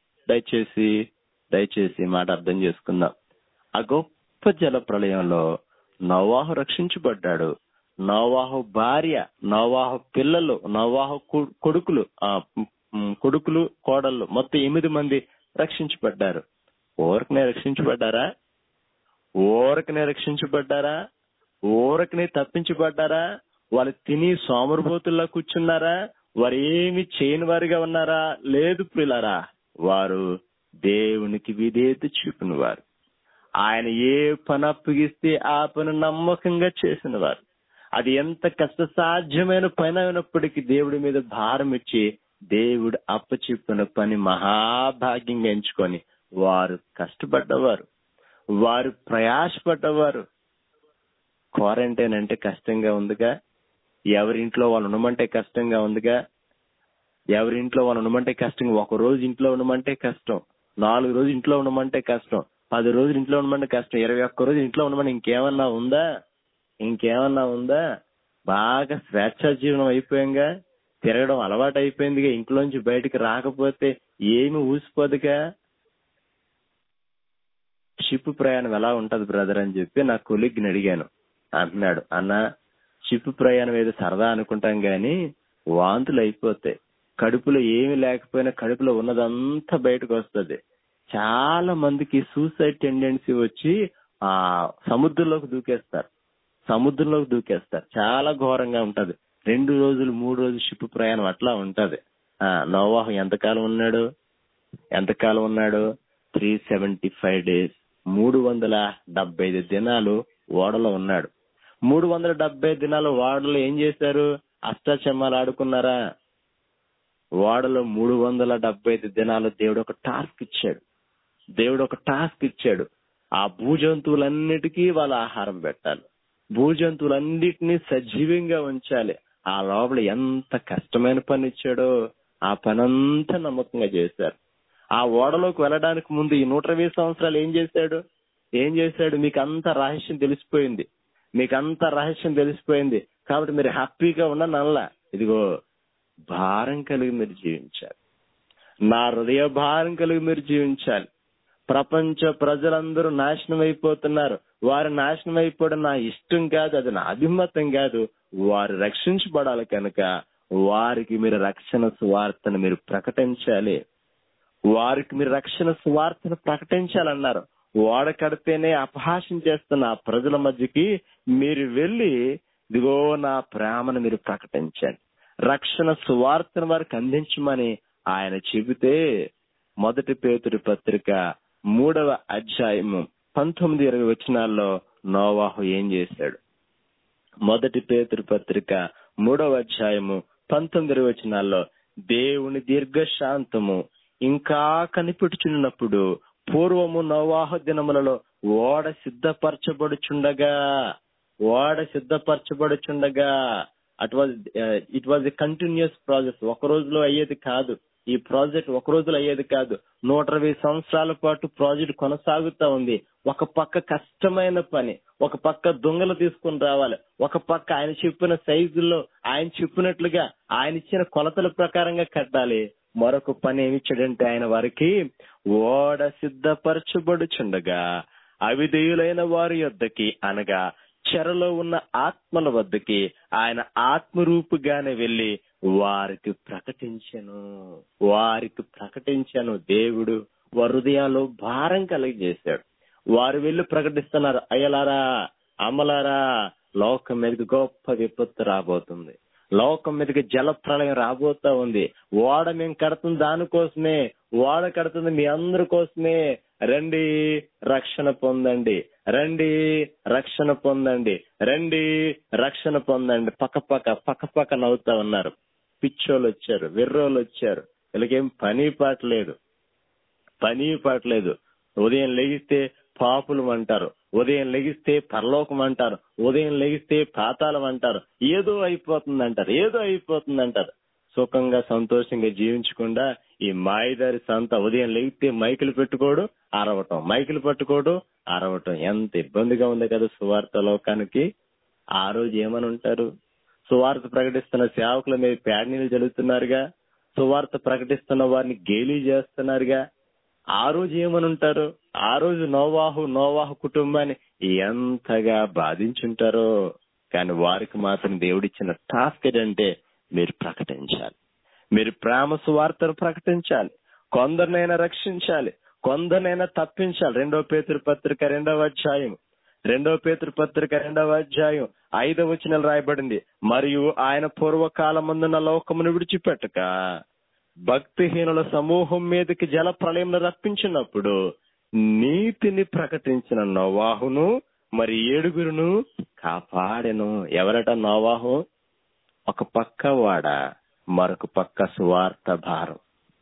దయచేసి దయచేసి ఈ మాట అర్థం చేసుకుందాం ఆ గొప్ప జల ప్రళయంలో నోవాహు రక్షించబడ్డాడు నోవాహు భార్య నోవాహు పిల్లలు నోవాహు కొ- కొడుకులు ఆ ఉమ్, కొడుకులు కోడళ్ళు మొత్తం ఎనిమిది మంది రక్షించబడ్డారు ఊరకనే రక్షించబడ్డారా ఊరకనే రక్షించబడ్డారా ఊరకనే తప్పించబడ్డారా వాళ్ళు తిని సోమరబోతుల్లా కూర్చున్నారా వారు ఏమి చేయని వారిగా ఉన్నారా లేదు ప్రిలారా వారు దేవునికి విధేయత చూపిన వారు ఆయన ఏ పని అప్పగిస్తే ఆ పని నమ్మకంగా చేసిన వారు అది ఎంత కష్టసాధ్యమైన పని అయినప్పటికీ దేవుడి మీద భారం ఇచ్చి దేవుడు అప్పచెప్పిన పని మహాభాగ్యంగా ఎంచుకొని వారు కష్టపడ్డవారు వారు ప్రయాసపడ్డవారు క్వారంటైన్ అంటే కష్టంగా ఉందిగా ఎవరింట్లో వాళ్ళు ఉండమంటే కష్టంగా ఉందిగా ఎవరింట్లో వాళ్ళు ఉండమంటే కష్టంగా ఒక రోజు ఇంట్లో ఉండమంటే కష్టం నాలుగు రోజులు ఇంట్లో ఉండమంటే కష్టం పది రోజులు ఇంట్లో ఉండమంటే కష్టం ఇరవై ఒక్క రోజు ఇంట్లో ఉండమని ఇంకేమన్నా ఉందా ఇంకేమన్నా ఉందా బాగా స్వేచ్ఛా జీవనం అయిపోయాంగా తిరగడం అలవాటు అయిపోయిందిగా ఇంట్లోంచి బయటికి రాకపోతే ఏమి ఊసిపోదుగా షిప్ ప్రయాణం ఎలా ఉంటది బ్రదర్ అని చెప్పి నా కొలిగ్ని అడిగాను అంటున్నాడు అన్న షిప్ ప్రయాణం ఏదో సరదా అనుకుంటాం గాని వాంతులు అయిపోతాయి కడుపులో ఏమి లేకపోయినా కడుపులో ఉన్నదంతా బయటకు వస్తది చాలా మందికి సూసైడ్ టెండెన్సీ వచ్చి ఆ సముద్రంలోకి దూకేస్తారు సముద్రంలోకి దూకేస్తారు చాలా ఘోరంగా ఉంటది రెండు రోజులు మూడు రోజులు షిప్ ప్రయాణం అట్లా ఉంటది ఆ నోవాహు ఎంతకాలం ఉన్నాడు ఎంతకాలం ఉన్నాడు త్రీ సెవెంటీ ఫైవ్ డేస్ మూడు వందల డెబ్బై ఐదు దినాలు ఓడలో ఉన్నాడు మూడు వందల డెబ్బై దినాలు ఓడలో ఏం చేశారు అష్టాచమ్మాలు ఆడుకున్నారా ఓడలో మూడు వందల డెబ్బై ఐదు దినాలు దేవుడు ఒక టాస్క్ ఇచ్చాడు దేవుడు ఒక టాస్క్ ఇచ్చాడు ఆ భూజంతువులన్నిటికీ వాళ్ళ ఆహారం పెట్టాలి భూజంతువులన్నిటినీ సజీవంగా ఉంచాలి ఆ లోపల ఎంత కష్టమైన పని ఇచ్చాడో ఆ పనంతా నమ్మకంగా చేశారు ఆ ఓడలోకి వెళ్ళడానికి ముందు ఈ నూట ఇరవై సంవత్సరాలు ఏం చేశాడు ఏం చేశాడు మీకు అంత రహస్యం తెలిసిపోయింది మీకు అంత రహస్యం తెలిసిపోయింది కాబట్టి మీరు హ్యాపీగా ఉన్న నల్ల ఇదిగో భారం కలిగి మీరు జీవించాలి నా హృదయ భారం కలిగి మీరు జీవించాలి ప్రపంచ ప్రజలందరూ నాశనం అయిపోతున్నారు వారు నాశనం అయిపోవడం నా ఇష్టం కాదు అది నా అభిమతం కాదు వారు రక్షించబడాలి కనుక వారికి మీరు రక్షణ సువార్తను మీరు ప్రకటించాలి వారికి మీరు రక్షణ సువార్తను ప్రకటించాలన్నారు ఓడ కడితేనే అపహాసం చేస్తున్న ఆ ప్రజల మధ్యకి మీరు వెళ్ళి ఇదిగో నా ప్రేమను మీరు ప్రకటించండి రక్షణ సువార్తను వారికి అందించమని ఆయన చెబితే మొదటి పేతుడి పత్రిక మూడవ అధ్యాయము పంతొమ్మిది ఇరవై వచనాల్లో నోవాహు ఏం చేశాడు మొదటి పేతుడి పత్రిక మూడవ అధ్యాయము పంతొమ్మిది ఇరవై వచనాల్లో దేవుని దీర్ఘశాంతము ఇంకా కనిపెట్టుచున్నప్పుడు పూర్వము నోవాహ దినములలో ఓడ సిద్ధపరచబడుచుండగా ఓడ సిద్ధపరచబడుచుండగా it was it was a continuous process ఒక రోజులో అయ్యేది కాదు ఈ ప్రాజెక్ట్ ఒక రోజులో అయ్యేది కాదు నూట ఇరవై సంవత్సరాల పాటు ప్రాజెక్ట్ కొనసాగుతా ఉంది ఒక పక్క కష్టమైన పని ఒక పక్క దొంగలు తీసుకుని రావాలి ఒక పక్క ఆయన చెప్పిన సైజుల్లో ఆయన చెప్పినట్లుగా ఆయన ఇచ్చిన కొలతల ప్రకారంగా కట్టాలి మరొక పని ఏమిచ్చాడంటే ఆయన వారికి ఓడ సిద్ధపరచబడుచుండగా అవిధేయులైన వారి యొద్దకి అనగా చెరలో ఉన్న ఆత్మల వద్దకి ఆయన ఆత్మరూపుగానే వెళ్లి వారికి ప్రకటించను వారికి ప్రకటించను దేవుడు వారి హృదయాల్లో భారం కలిగజేశాడు వారు వెళ్ళి ప్రకటిస్తున్నారు అయ్యలారా అమ్మలారా లోకం మీదకి గొప్ప విపత్తు రాబోతుంది లోకం మీదకి జల ప్రళయం రాబోతా ఉంది ఓడ మేము కడుతుంది దానికోసమే ఓడ కడుతుంది మీ అందరి కోసమే రండి రక్షణ పొందండి రండి రక్షణ పొందండి రండి రక్షణ పొందండి పక్క పక్క పక్క పక్క నవ్వుతా ఉన్నారు పిచ్చోళ్ళు వచ్చారు వెర్రోళ్ళు వచ్చారు వీళ్ళకేం పని పాట లేదు పని పాట లేదు ఉదయం లెగిస్తే పాపులు అంటారు ఉదయం లెగిస్తే పరలోకం అంటారు ఉదయం లెగిస్తే పాతాళం అంటారు ఏదో అయిపోతుంది అంటారు ఏదో అయిపోతుంది అంటారు సుఖంగా సంతోషంగా జీవించకుండా ఈ మాయదారి సంత ఉదయం లెగితే మైకులు పెట్టుకోడు అరవటం మైకులు పట్టుకోడు అరవటం ఎంత ఇబ్బందిగా ఉంది కదా సువార్త లోకానికి ఆ రోజు ఏమని ఉంటారు సువార్త ప్రకటిస్తున్న సేవకుల మీద పేడ నీళ్ళు జరుగుతున్నారుగా సువార్త ప్రకటిస్తున్న వారిని గేలీ చేస్తున్నారుగా ఆ రోజు ఏమని ఉంటారు ఆ రోజు నోవాహు నోవాహు కుటుంబాన్ని ఎంతగా బాధించుంటారో కానీ వారికి మాత్రం దేవుడిచ్చిన టాస్క్ ఏంటంటే మీరు ప్రకటించాలి మీరు ప్రేమ సువార్తను ప్రకటించాలి కొందరినైనా రక్షించాలి కొందరినైనా తప్పించాలి రెండో పేతురు పత్రిక రెండవ అధ్యాయం రెండో పేతురు పత్రిక రెండవ అధ్యాయం ఐదవ వచనం రాయబడింది మరియు ఆయన పూర్వకాలమందున లోకమును విడిచిపెట్టక భక్తిహీనుల సమూహం మీదకి జల ప్రళయంలో రప్పించినప్పుడు నీతిని ప్రకటించిన నోవాహును మరి ఏడుగురును కాపాడెను ఎవరట నోవాహు ఒక పక్క వాడ మరొక పక్క సువార్త భారం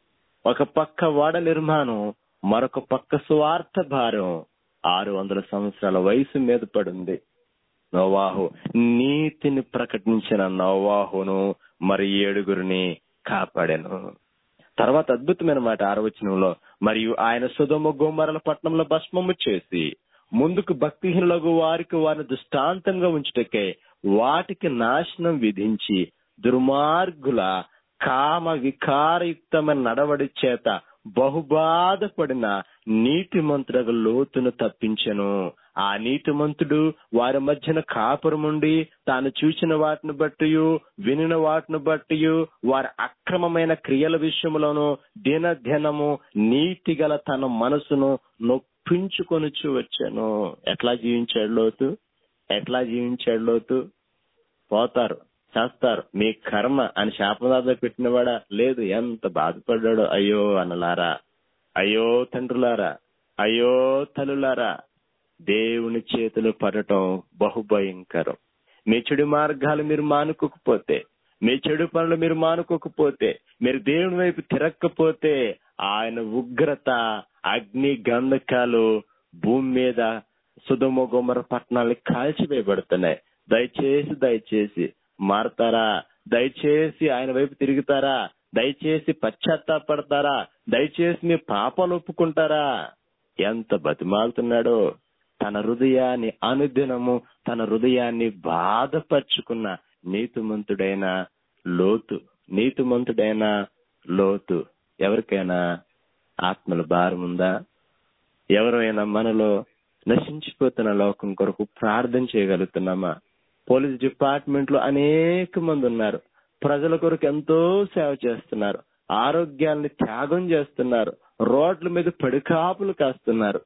ఒక పక్క వాడ నిర్మాణం మరొక పక్క సువార్త భారం ఆరు వందల సంవత్సరాల వయసు మీద పడింది నోవాహు నీతిని ప్రకటించిన నోవాహును మరి ఏడుగురిని కాపాడాను తర్వాత అద్భుతమైన మాట ఆరవచనంలో మరియు ఆయన సుధమ గోమరల పట్టణంలో భస్మము చేసి ముందుకు భక్తిహీనులకు వారికి వారిని దృష్టాంతంగా ఉంచుటకే వాటికి నాశనం విధించి దుర్మార్గుల కామ వికారయుక్తమైన నడవడి చేత బహుబాధపడిన నీతిమంతుడకు లోతును తప్పించెను ఆ నీతిమంతుడు వారి మధ్యన కాపురముండి తాను చూసిన వాటిని బట్టి వినిన వాటిని బట్టి వారి అక్రమమైన క్రియల విషయంలోను దినదినము నీతి గల తన మనసును నొప్పించుకొనుచు వచ్చాను ఎట్లా జీవించాడు లోతు ఎట్లా జీవించాడు లోతు పోతారు చేస్తారు మీ కర్మ అని శాపనాథ పెట్టినవాడా లేదు ఎంత బాధపడ్డాడో అయ్యో అనలారా అయ్యో తండ్రులారా అయ్యో తల్లులారా దేవుని చేతులు పడటం బహుభయంకరం మీ చెడు మార్గాలు మీరు మానుకోకపోతే మీ చెడు పనులు మీరు మానుకోకపోతే మీరు దేవుని వైపు తిరగకపోతే ఆయన ఉగ్రత అగ్ని గంధకాలు భూమి మీద సుధుమ గుమర పట్టణాలు కాల్చివేయబడుతున్నాయి దయచేసి దయచేసి మారతారా దయచేసి ఆయన వైపు తిరుగుతారా దయచేసి పశ్చాత్తాపడతారా దయచేసి మీ పాపాలు ఒప్పుకుంటారా ఎంత బతిమాలుతున్నాడో తన హృదయాన్ని అనుదినము తన హృదయాన్ని బాధపరుచుకున్న నీతిమంతుడైన లోతు నీతిమంతుడైన లోతు ఎవరికైనా ఆత్మల భారం ఉందా ఎవరైనా మనలో నశించిపోతున్న లోకం కొరకు ప్రార్థన చేయగలుగుతున్నామా పోలీస్ డిపార్ట్మెంట్ లో అనేక మంది ఉన్నారు ప్రజల కొరకు ఎంతో సేవ చేస్తున్నారు ఆరోగ్యాన్ని త్యాగం చేస్తున్నారు రోడ్ల మీద పడికాపులు కాస్తున్నారు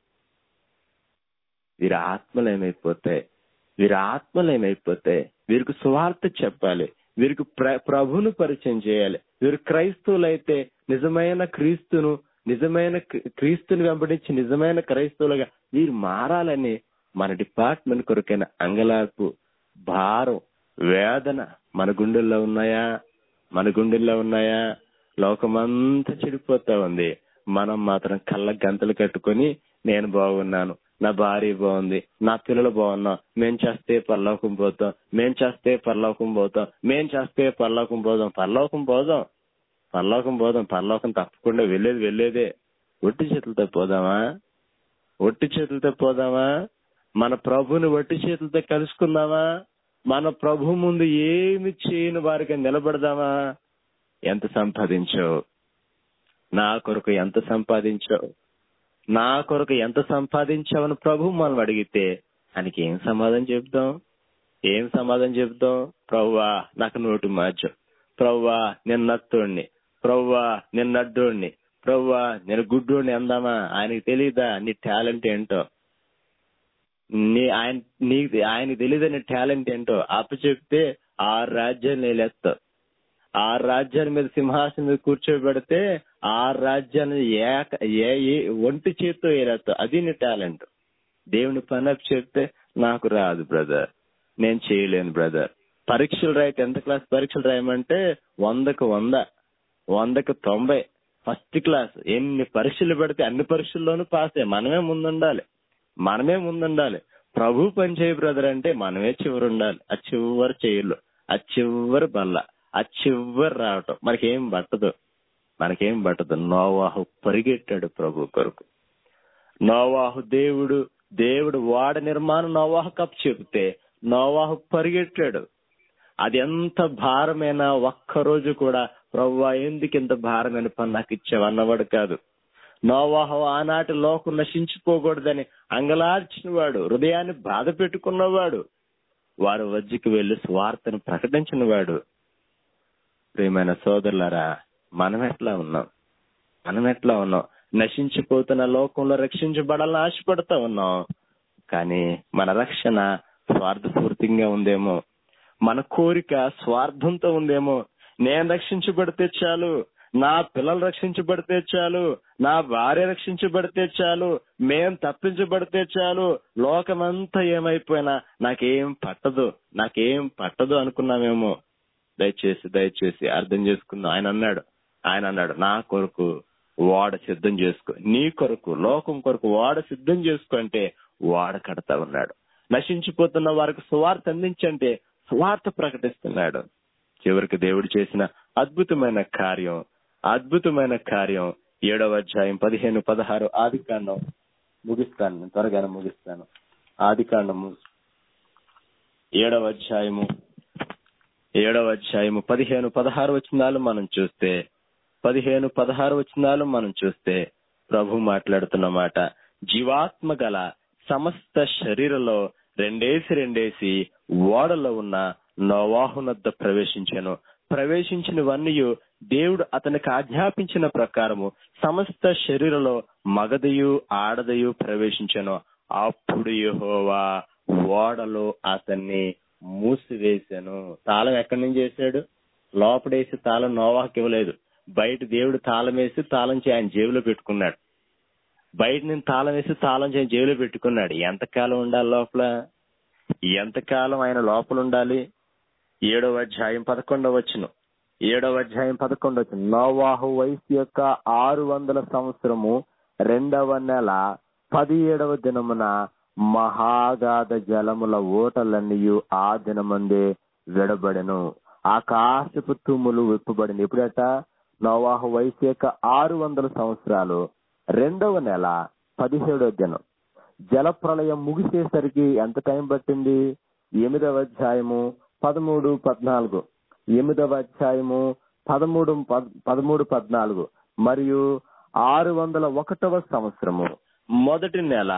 వీరి ఆత్మలు ఏమైపోతాయి వీరి ఆత్మలు ఏమైపోతాయి వీరికి సువార్త చెప్పాలి వీరికి ప్ర- ప్రభువును పరిచయం చేయాలి వీరు క్రైస్తవులైతే నిజమైన క్రీస్తును నిజమైన క్రీ- క్రీస్తుని వెంబడించి నిజమైన క్రైస్తవులుగా వీరు మారాలని మన డిపార్ట్మెంట్ కొరకైన అంగలార్పు భారం వేదన మన గుండెల్లో ఉన్నాయా మన గుండెల్లో ఉన్నాయా లోకమంతా చెడిపోతా ఉంది మనం మాత్రం కళ్ళ గంతలు కట్టుకొని నేను బాగున్నాను నా భార్య బాగుంది నా పిల్లలు బాగున్నాం మేం చేస్తే పరలోకం పోతాం మేం చేస్తే పరలోకం పోతాం మేం చేస్తే పరలోకం పోదాం పరలోకం పోదాం పరలోకం పోదాం పరలోకం తప్పకుండా వెళ్ళేది వెళ్ళేదే ఒట్టి చేతులతో పోదామా ఒట్టి చేతులతో పోదామా మన ప్రభుని ఒట్టి చేతులతో కలుసుకుందామా మన ప్రభు ముందు ఏమి చేయని వారికి నిలబడదామా ఎంత సంపాదించావు నా కొరకు ఎంత సంపాదించావు నా కొరకు ఎంత సంపాదించావని ప్రభు మనం అడిగితే ఆయనకి ఏం సమాధానం చెప్తాం ఏం సమాధానం చెప్తాం ప్రవ్వా నాకు నోటు మార్చు ప్రవ్వా నేను నత్తోడిని ప్రవ్వా నేను నడ్డోడిని ప్రవ్వా నేను గుడ్డోడిని అందామా ఆయనకి తెలియదా నీ టాలెంట్ ఏంటో నీ ఆయన నీకు ఆయనకి తెలియదా నీ టాలెంట్ ఏంటో అప్పు చెప్తే ఆ రాజ్యాన్ని నిలేస్తావు ఆ రాజ్యాన్ని మీద సింహాసనం మీద కూర్చోబెడితే ఆ రాజ్యాన్ని ఏక ఏ ఏ- ఒంటి చేత్తో ఏలేస్తావు అది నీ టాలెంట్ దేవుని పని అప్పు చెప్తే నాకు రాదు బ్రదర్ నేను చేయలేను బ్రదర్ పరీక్షలు రాయి టెన్త్ క్లాస్ పరీక్షలు రాయమంటే వందకు వంద వందకు తొంభై ఫస్ట్ క్లాస్ ఎన్ని పరీక్షలు పెడితే అన్ని పరీక్షల్లోనూ పాసే మనమే ముందుండాలి మనమే ముందుండాలి ప్రభు పని చేయి బ్రదర్ అంటే మనమే చివరి ఉండాలి ఆ చివరి చేయలు ఆ చివరి బల్ల ఆ చివరి రావటం మనకేం పట్టదు మనకేం పట్టదు నోవాహు పరిగెట్టాడు ప్రభు కొరకు నోవాహు దేవుడు దేవుడు వాడ నిర్మాణం నోవాహు కప్ చెబితే నోవాహు పరిగెట్టాడు అది ఎంత భారమైనా ఒక్క రోజు కూడా ప్రవ్వా ఎందుకు ఇంత భారమైన పని నాకు ఇచ్చావు అన్నవాడు కాదు నోవాహు ఆనాటి లోకం నశించిపోకూడదని అంగలార్చిన వాడు హృదయాన్ని బాధ పెట్టుకున్నవాడు వారు వజ్జికి వెళ్లి స్వార్థను ప్రకటించిన వాడు ప్రియమైన సోదరులారా మనం ఎట్లా ఉన్నాం మనం ఎట్లా ఉన్నాం నశించిపోతున్న లోకంలో రక్షించబడాలని ఆశపడతా ఉన్నాం కానీ మన రక్షణ స్వార్థపూర్తిగా ఉందేమో మన కోరిక స్వార్థంతో ఉందేమో నేను రక్షించబడితే చాలు నా పిల్లలు రక్షించబడితే చాలు నా భార్య రక్షించబడితే చాలు మేం తప్పించబడితే చాలు లోకమంతా ఏమైపోయినా నాకేం పట్టదు నాకేం పట్టదు అనుకున్నామేమో దయచేసి దయచేసి అర్థం చేసుకుందాం ఆయన అన్నాడు ఆయన అన్నాడు నా కొరకు వాడ సిద్ధం చేసుకో నీ కొరకు లోకం కొరకు వాడ సిద్ధం చేసుకో అంటే వాడ కడతా ఉన్నాడు నశించిపోతున్న వారికి సువార్త అందించంటే సువార్త ప్రకటిస్తున్నాడు చివరికి దేవుడు చేసిన అద్భుతమైన కార్యం అద్భుతమైన కార్యం ఏడవ అధ్యాయం పదిహేను పదహారు ఆది కాండం ముగిస్తాను నేను త్వరగానే ముగిస్తాను ఆది కాండము ఏడవ అధ్యాయము ఏడవ అధ్యాయము పదిహేను పదహారు వచనాలు మనం చూస్తే పదిహేను పదహారు వచనాలు మనం చూస్తే ప్రభు మాట్లాడుతున్న మాట జీవాత్మ గల సమస్త శరీరంలో రెండేసి రెండేసి ఓడలో ఉన్న నోవాహునద్ద ప్రవేశించాను ప్రవేశించినవన్నీ దేవుడు అతనికి ఆజ్ఞాపించిన ప్రకారము సమస్త శరీరంలో మగదయు ఆడదయు ప్రవేశించాను అప్పుడు యెహోవా ఓడలో అతన్ని మూసివేశాను తాళం ఎక్కడి నుంచి చేశాడు లోపడేసి తాళం నోవాకి ఇవ్వలేదు బయట దేవుడు తాళం వేసి తాళం చేయి ఆయన జేబులో పెట్టుకున్నాడు బయట నేను తాళం వేసి తాళం చేయి జేబులో పెట్టుకున్నాడు ఎంతకాలం ఉండాలి లోపల ఎంతకాలం ఆయన లోపల ఉండాలి ఏడవ అధ్యాయం పదకొండవ వచ్చును ఏడవ అధ్యాయం పదకొండవ వచ్చును నోవాహు వయసు యొక్క ఆరు వందల సంవత్సరము రెండవ నెల పదిహేడవ దినమున మహాగాధ జలముల ఓటలన్నీ ఆ దినమందే విడబడెను ఆకాశపు తుమ్ములు విప్పబడింది ఎప్పుడట నోవాహు వయసు యొక్క ఆరు వందల సంవత్సరాలు రెండవ నెల పదిహేడవ దినం జలప్రలయం ముగిసేసరికి ఎంత టైం పట్టింది ఎనిమిదవ అధ్యాయము పదమూడు పద్నాలుగు ఎనిమిదవ అధ్యాయము పదమూడు పద్- పదమూడు పద్నాలుగు మరియు ఆరు వందల ఒకటవ సంవత్సరము మొదటి నెల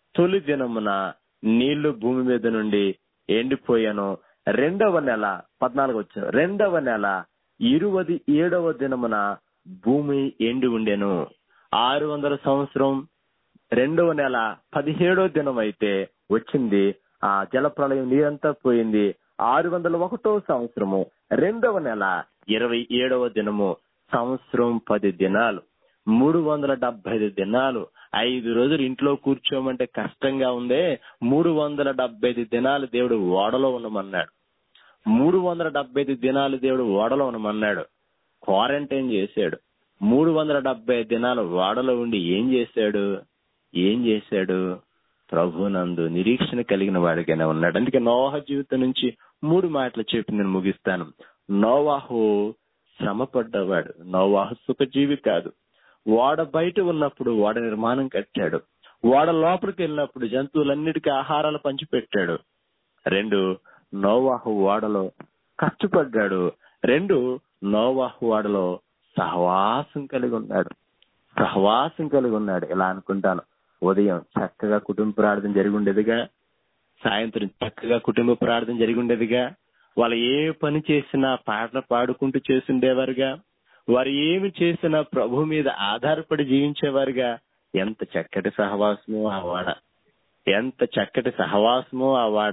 తొలి దినమున నీళ్లు భూమి మీద నుండి ఎండిపోయాను రెండవ నెల పద్నాలుగు వచ్చాను రెండవ నెల ఇరువది ఏడవ దినమున భూమి ఎండి ఉండెను ఆరు వందల సంవత్సరం రెండవ నెల పదిహేడవ దినం అయితే వచ్చింది ఆ జల ప్రళయం నీరంతా పోయింది ఆరు వందల ఒకటో సంవత్సరము రెండవ నెల ఇరవై ఏడవ దినము సంవత్సరం పది దినాలు మూడు వందల డెబ్బై ఐదు దినాలు ఐదు రోజులు ఇంట్లో కూర్చోమంటే కష్టంగా ఉందే మూడు వందల డెబ్బై ఐదు దినాలు దేవుడు ఓడలో ఉండమన్నాడు మూడు వందల డెబ్బై ఐదు దినాలు దేవుడు ఓడలో ఉండమన్నాడు క్వారంటైన్ చేశాడు మూడు వందల డెబ్బై ఐదు దినాలు ఓడలో ఉండి ఏం చేశాడు ఏం చేశాడు ప్రభునందు నిరీక్షణ కలిగిన వాడిగానే ఉన్నాడు అందుకే నోవాహ జీవితం నుంచి మూడు మాటలు చెప్పి నేను ముగిస్తాను నోవాహు శ్రమ పడ్డవాడు నోవాహు సుఖజీవి కాదు ఓడ బయట ఉన్నప్పుడు ఓడ నిర్మాణం కట్టాడు ఓడ లోపలికి వెళ్ళినప్పుడు జంతువులన్నిటికీ ఆహారాలు పంచిపెట్టాడు రెండు నోవాహు ఓడలో కష్టపడ్డాడు రెండు నోవాహు ఓడలో సహవాసం కలిగి ఉన్నాడు సహవాసం కలిగి ఉన్నాడు ఇలా అనుకుంటాను ఉదయం చక్కగా కుటుంబ ప్రార్థన జరిగి ఉండేదిగా సాయంత్రం చక్కగా కుటుంబ ప్రార్థన జరిగి ఉండేదిగా వాళ్ళు ఏ పని చేసినా పాటలు పాడుకుంటూ చేస్తుండేవారుగా వారు ఏమి చేసినా ప్రభు మీద ఆధారపడి జీవించేవారుగా ఎంత చక్కటి సహవాసమో ఆ వాడ ఎంత చక్కటి సహవాసమో ఆ వాడ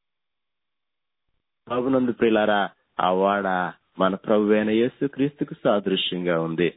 ప్రభునందు ప్రిలారా ఆ వాడ మన ప్రభు అయిన యేసు క్రీస్తుకు సాదృశ్యంగా ఉంది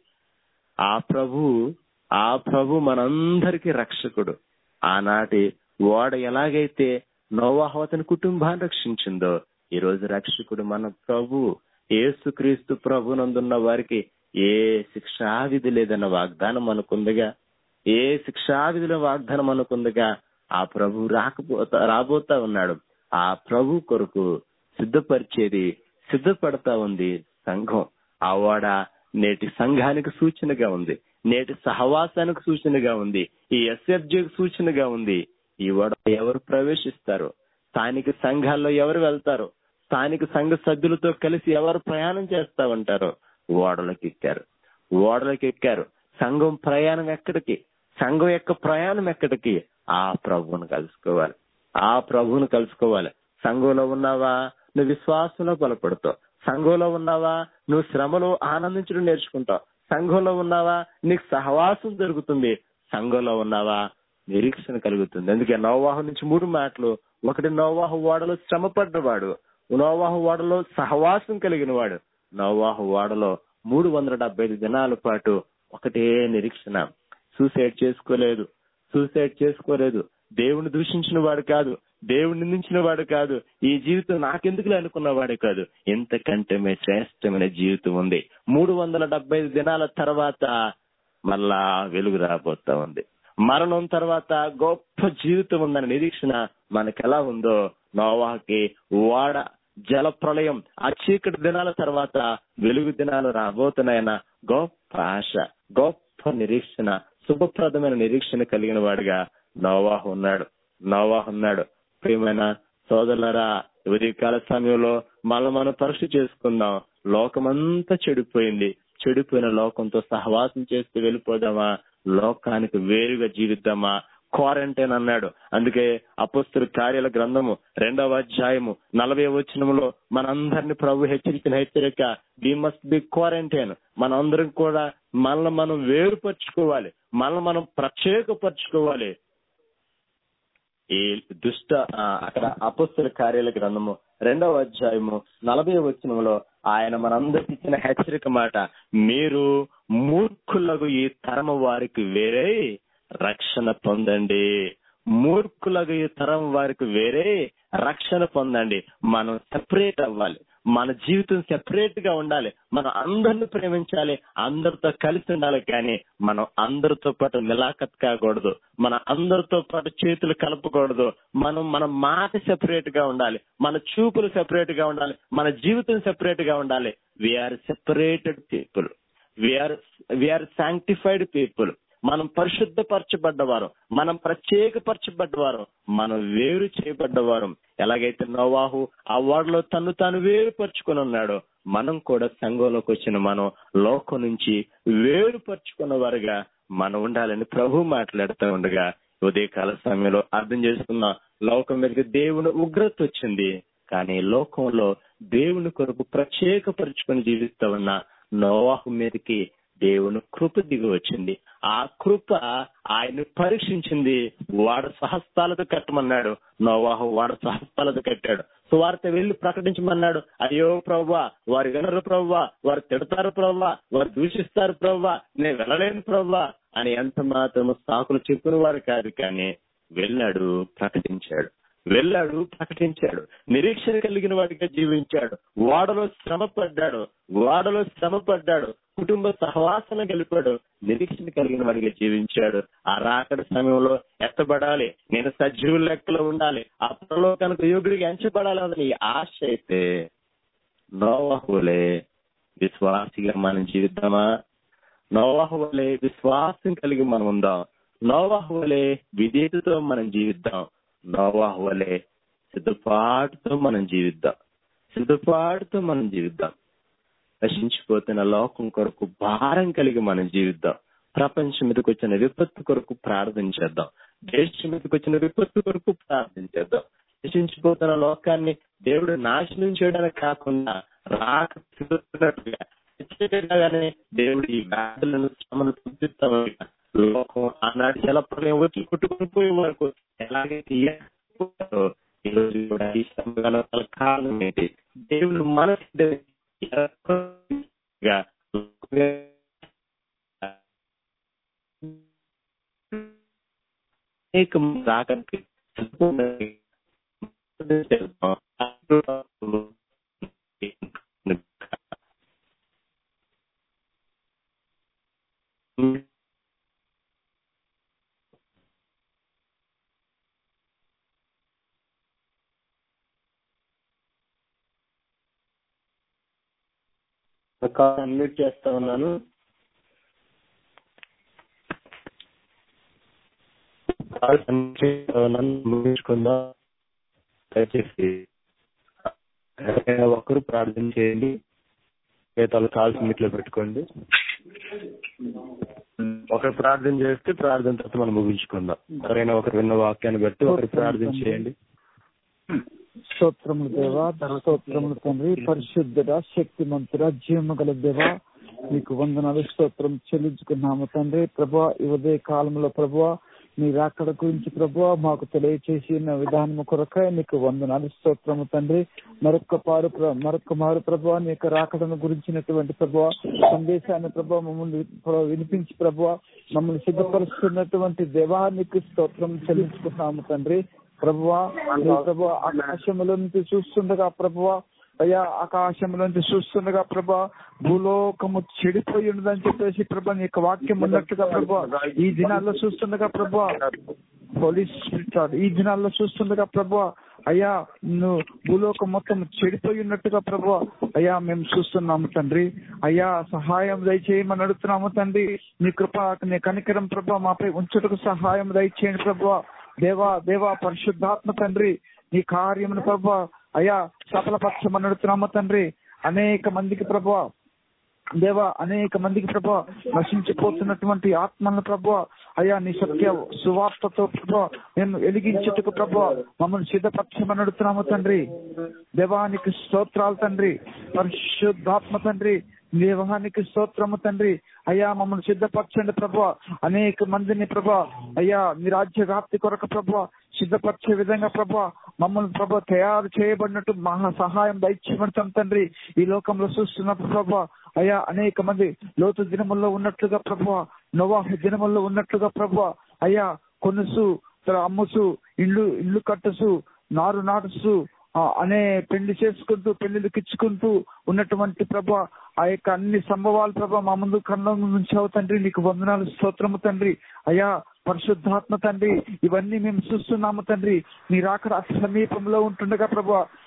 ఆ ప్రభు ఆ ప్రభు మనందరికీ రక్షకుడు ఆనాటి ఓడ ఎలాగైతే నోవాహు అతని కుటుంబాన్ని రక్షించిందో ఈ రోజు రక్షకుడు మన ప్రభు యేసుక్రీస్తు ప్రభునందున్న వారికి ఏ శిక్షావిధి లేదన్న వాగ్దానం మనకుందిగా ఏ శిక్షావిధిలో వాగ్దానం మనకుందిగా ఆ ప్రభు రాకపోతా రాబోతా ఉన్నాడు ఆ ప్రభు కొరకు సిద్ధపరిచేది సిద్ధపడతా ఉంది సంఘం ఆ వాడ నేటి సంఘానికి సూచనగా ఉంది నేటి సహవాసానికి సూచనగా ఉంది ఈ ఎస్ఎఫ్జేకి సూచనగా ఉంది ఈ ఓడ ఎవరు ప్రవేశిస్తారు స్థానిక సంఘాల్లో ఎవరు వెళ్తారు స్థానిక సంఘ సభ్యులతో కలిసి ఎవరు ప్రయాణం చేస్తా ఉంటారో ఓడలకు ఎక్కారు ఓడలకు ఎక్కారు సంఘం ప్రయాణం ఎక్కడికి సంఘం యొక్క ప్రయాణం ఎక్కడికి ఆ ప్రభువును కలుసుకోవాలి ఆ ప్రభువును కలుసుకోవాలి సంఘంలో ఉన్నావా నువ్వు విశ్వాసంలో బలపడతావు సంఘంలో ఉన్నావా నువ్వు శ్రమలో ఆనందించడం నేర్చుకుంటావు సంఘంలో ఉన్నావా నీకు సహవాసం దొరుకుతుంది సంఘంలో ఉన్నావా నిరీక్షణ కలుగుతుంది అందుకే నోవాహు నుంచి మూడు మాటలు ఒకటి నోవాహు ఓడలో శ్రమ పడ్డవాడు నోవాహు ఓడలో సహవాసం కలిగిన వాడు నోవాహు ఓడలో మూడు వందల డెబ్బై ఐదు దినాల పాటు ఒకటే నిరీక్షణ సూసైడ్ చేసుకోలేదు సూసైడ్ చేసుకోలేదు దేవుని దూషించిన వాడు కాదు దేవుని నిందించిన వాడు కాదు ఈ జీవితం నాకెందుకులే అనుకున్న వాడు కాదు ఎంతకంటే మే శ్రేష్టమైన జీవితం ఉంది మూడు వందల డెబ్బై ఐదు దినాల తర్వాత మళ్ళా వెలుగు రాబోతా ఉంది మరణం తర్వాత గొప్ప జీవితం ఉందన్న నిరీక్షణ మనకు ఎలా ఉందో నోవాకి వాడ జల ప్రళయం ఆ చీకటి దినాల తర్వాత వెలుగు దినాలు రాబోతున్నాయన్న గొప్ప ఆశ గొప్ప నిరీక్షణ శుభప్రదమైన నిరీక్షణ కలిగిన వాడిగా నోవాహు ఉన్నాడు నోవాహు ఉన్నాడు ప్రియమైన సోదరులరా ఉదయకాల సమయంలో మనం మనం పరీక్ష చేసుకుందాం లోకమంతా చెడిపోయింది చెడిపోయిన లోకంతో సహవాసం చేస్తూ వెళ్ళిపోదామా లోకానికి వేరుగా జీవిద్దామా క్వారంటైన్ అన్నాడు అందుకే అపస్తుల కార్యాల గ్రంథము రెండవ అధ్యాయము నలభై వచనములో మనందరిని ప్రభు హెచ్చరించిన హెచ్చరిక వి మస్ట్ బి క్వారంటైన్ మనందరం కూడా మనల్ని మనం వేరుపరుచుకోవాలి మనల్ని మనం ప్రత్యేకపరచుకోవాలి ఈ దుష్ట ఆ, అక్కడ అపస్తుల కార్యాల గ్రంథము రెండవ అధ్యాయము నలభై వచనంలో ఆయన మనందరికి ఇచ్చిన హెచ్చరిక మాట మీరు మూర్ఖులకు ఈ తరము వారికి వేరే రక్షణ పొందండి మూర్ఖులకు ఈ తరం వారికి వేరే రక్షణ పొందండి మనం సెపరేట్ అవ్వాలి మన జీవితం సెపరేట్ గా ఉండాలి మనం అందరిని ప్రేమించాలి అందరితో కలిసి ఉండాలి కానీ మనం అందరితో పాటు మిలాఖత్ కాకూడదు మన అందరితో పాటు చేతులు కలపకూడదు మనం మన మాట సెపరేట్ గా ఉండాలి మన చూపులు సెపరేట్ గా ఉండాలి మన జీవితం సెపరేట్ గా ఉండాలి we are separated people we are we are sanctified people మనం పరిశుద్ధపరచబడ్డవారు మనం ప్రత్యేకపరచబడ్డవారు మనం వేరు చేయబడ్డవారు ఎలాగైతే నోవాహు ఆ వాడిలో తను తాను వేరుపరుచుకొని ఉన్నాడో మనం కూడా సంఘంలోకి వచ్చిన మనం లోకం నుంచి వేరుపరుచుకున్న వారుగా మనం ఉండాలని ప్రభు మాట్లాడుతూ ఉండగా ఉదయకాల సమయంలో అర్థం చేసుకున్న లోకం మీదకి దేవుని ఉగ్రత వచ్చింది కానీ లోకంలో దేవుని కొరకు ప్రత్యేకపరుచుకొని జీవిస్తా ఉన్న నోవాహు మీదకి దేవుని కృప దిగి వచ్చింది ఆ కృప ఆయన పరీక్షించింది వాడు సహస్తాలతో కట్టమన్నాడు నోవాహు వాడు సహస్తాలతో కట్టాడు సువార్త వెళ్లి ప్రకటించమన్నాడు అయ్యో ప్రవ్వా వారు వినరు ప్రవ్వా వారు తిడతారు ప్రవ్వా వారు దూషిస్తారు ప్రవ్వా నేను వెళ్ళలేను ప్రవ్వా అని ఎంత మాత్రము సాకులు చెప్పిన వారు కాదు కానీ వెళ్ళాడు ప్రకటించాడు వెళ్ళాడు ప్రకటించాడు నిరీక్షణ కలిగిన వాడిగా జీవించాడు వాడలో శ్రమ పడ్డాడు వాడలో శ్రమ పడ్డాడు కుటుంబ సహవాసన గెలిపాడు నిరీక్షణ కలిగిన వాడిగా జీవించాడు ఆ రాకడ సమయంలో ఎత్తబడాలి నేను సజీవుల లెక్కలో ఉండాలి ఆ పరలోకానికి యోగుడిగా ఎంచబడాలి అన్నది ఈ ఆశ అయితే నోవహులే విశ్వాసిగా మనం జీవిద్దామా నోవాహు వలె విశ్వాసం కలిగి మనం ఉందాం నోవాహు వలె విధేయతతో మనం జీవిద్దాం నోవాహు వలె సిద్ధపాటుతో మనం జీవిద్దాం సిద్ధపాటుతో మనం జీవిద్దాం నశించిపోతున్న లోకం కొరకు భారం కలిగి మనం జీవిద్దాం ప్రపంచం మీదకి వచ్చిన విపత్తు కొరకు ప్రార్థన చేద్దాం దేశం మీదకి వచ్చిన విపత్తు కొరకు ప్రార్థన చేద్దాం నశించిపోతున్న లోకాన్ని దేవుడు నాశనం చేయడానికి కాకుండా రాక తిరుగుతున్నట్టుగా హెచ్చరికగానే దేవుడు ఈ వ్యాధులను శ్రమను పుట్టిస్తామని లోకం ఆనాటి జలప్రలయం వచ్చి కొట్టుకుని పోయే వరకు ఎలాగైతే ఎక్కడిపోయారో ఈ రోజు కూడా ఈ శ్రమ గల కారణం ఏంటి దేవుడు మనసు అనేక రాకడానికి అన్మ్యూట్ చేస్తా ఉన్నాను కాల్స్ అన్మ్యూట్ చేస్తా ఉన్నాను ముగించుకుందాం దయచేసి ఎవరైనా ఒకరు ప్రార్థన చేయండి మిగతా కాల్స్ మీట్లో పెట్టుకోండి ఒకరు ప్రార్థన చేస్తే ప్రార్థన తర్వాత మనం ముగించుకుందాం ఎవరైనా ఒకరు విన్న వాక్యాన్ని బట్టి ఒకరు ప్రార్థన చేయండి స్తోత్రములు దేవా స్తోత్రములు తండ్రి పరిశుద్ధుడ శక్తిమంతుడ జీవము గల దేవా మీకు వందనాలు స్తోత్రం చెల్లించుకున్నాము తండ్రి ప్రభా ఈ ఉదయ కాలంలో ప్రభా మీ రాకడ గురించి ప్రభా మాకు తెలియచేసిన విధానము కొరకై నీకు వందనాలు స్తోత్రము తండ్రి మరొక్క పారు ప్ర- మరొక్క మారు ప్రభా నీ యొక్క రాకడను గురించినటువంటి ప్రభా సందేశాన్ని ప్రభా మమ్మల్ని ప్ర- వినిపించి ప్రభా మమ్మల్ని సిద్ధపరుస్తున్నటువంటి దేవానికి స్తోత్రం చెల్లించుకుంటున్నాము తండ్రి ప్రభువా నీ ప్రభు ఆకాశముల నుంచి చూస్తుండగా ప్రభువా అయ్యా ఆకాశముల నుంచి చూస్తుండగా ప్రభా భూలోకము చెడిపోయి ఉన్నదని చెప్పేసి ప్రభా నీ యొక్క వాక్యం ఉన్నట్టుగా ప్రభా ఈ దినాల్లో చూస్తుండగా ప్రభా పోలీస్ ఈ దినాల్లో చూస్తుండగా ప్రభా అయ్యా నువ్వు భూలోకం మొత్తం చెడిపోయి ఉన్నట్టుగా ప్రభా అయ్యా మేము చూస్తున్నాము తండ్రి అయ్యా సహాయం దయచేయమని అడుగుతున్నాము తండ్రి నీ కృప నీ కనికరం ప్రభా మాపై ఉంచుటకు సహాయం దయచేయండి ప్రభా దేవా దేవా పరిశుద్ధాత్మ తండ్రి నీ కార్యమును ప్రభా అయ్యా సఫలపక్షమని అడుగుతున్నాము తండ్రి అనేక మందికి ప్రభా దేవా అనేక మందికి ప్రభా నశించిపోతున్నటువంటి ఆత్మలను ప్రభా అయ్యా నీ సత్య సువార్తతో ప్రభా నేను వెలిగించుటకు ప్రభా మమ్మల్ని సిద్ధపక్షమని అడుగుతున్నాము తండ్రి దేవానికి స్తోత్రాలు తండ్రి పరిశుద్ధాత్మ తండ్రి దేవానికి స్తోత్రము తండ్రి అయ్యా మమ్మల్ని సిద్ధపరచండి ప్రభా అనేక మందిని ప్రభా అయ్యా మీ రాజ్య వ్యాప్తి కొరకు ప్రభా సిద్ధపరిచే విధంగా ప్రభా మమ్మల్ని ప్రభా తయారు చేయబడినట్టు మహా సహాయం దయచేయబడతాం తండ్రి ఈ లోకంలో చూస్తున్నప్పుడు ప్రభా అయ్యా అనేక మంది లోతు దినముల్లో ఉన్నట్లుగా ప్రభా నోవాహు దినముల్లో ఉన్నట్లుగా ప్రభా అయ్యా కొనుసు తర్వాత అమ్ముసు ఇల్లు ఇల్లు కట్టుసు నారు నాటుసు ఆ, అనే పెళ్లి చేసుకుంటూ పెళ్లికి ఇచ్చుకుంటూ ఉన్నటువంటి ప్రభా ఆ యొక్క అన్ని సంభవాలు ప్రభా మా ముందు కళ్ళ ఉంచావు తండ్రి నీకు వందనాలు స్తోత్రము తండ్రి అయ్యా పరిశుద్ధాత్మ తండ్రి ఇవన్నీ మేము చూస్తున్నాము తండ్రి నీ రాకడ సమీపంలో ఉంటుండగా ప్రభా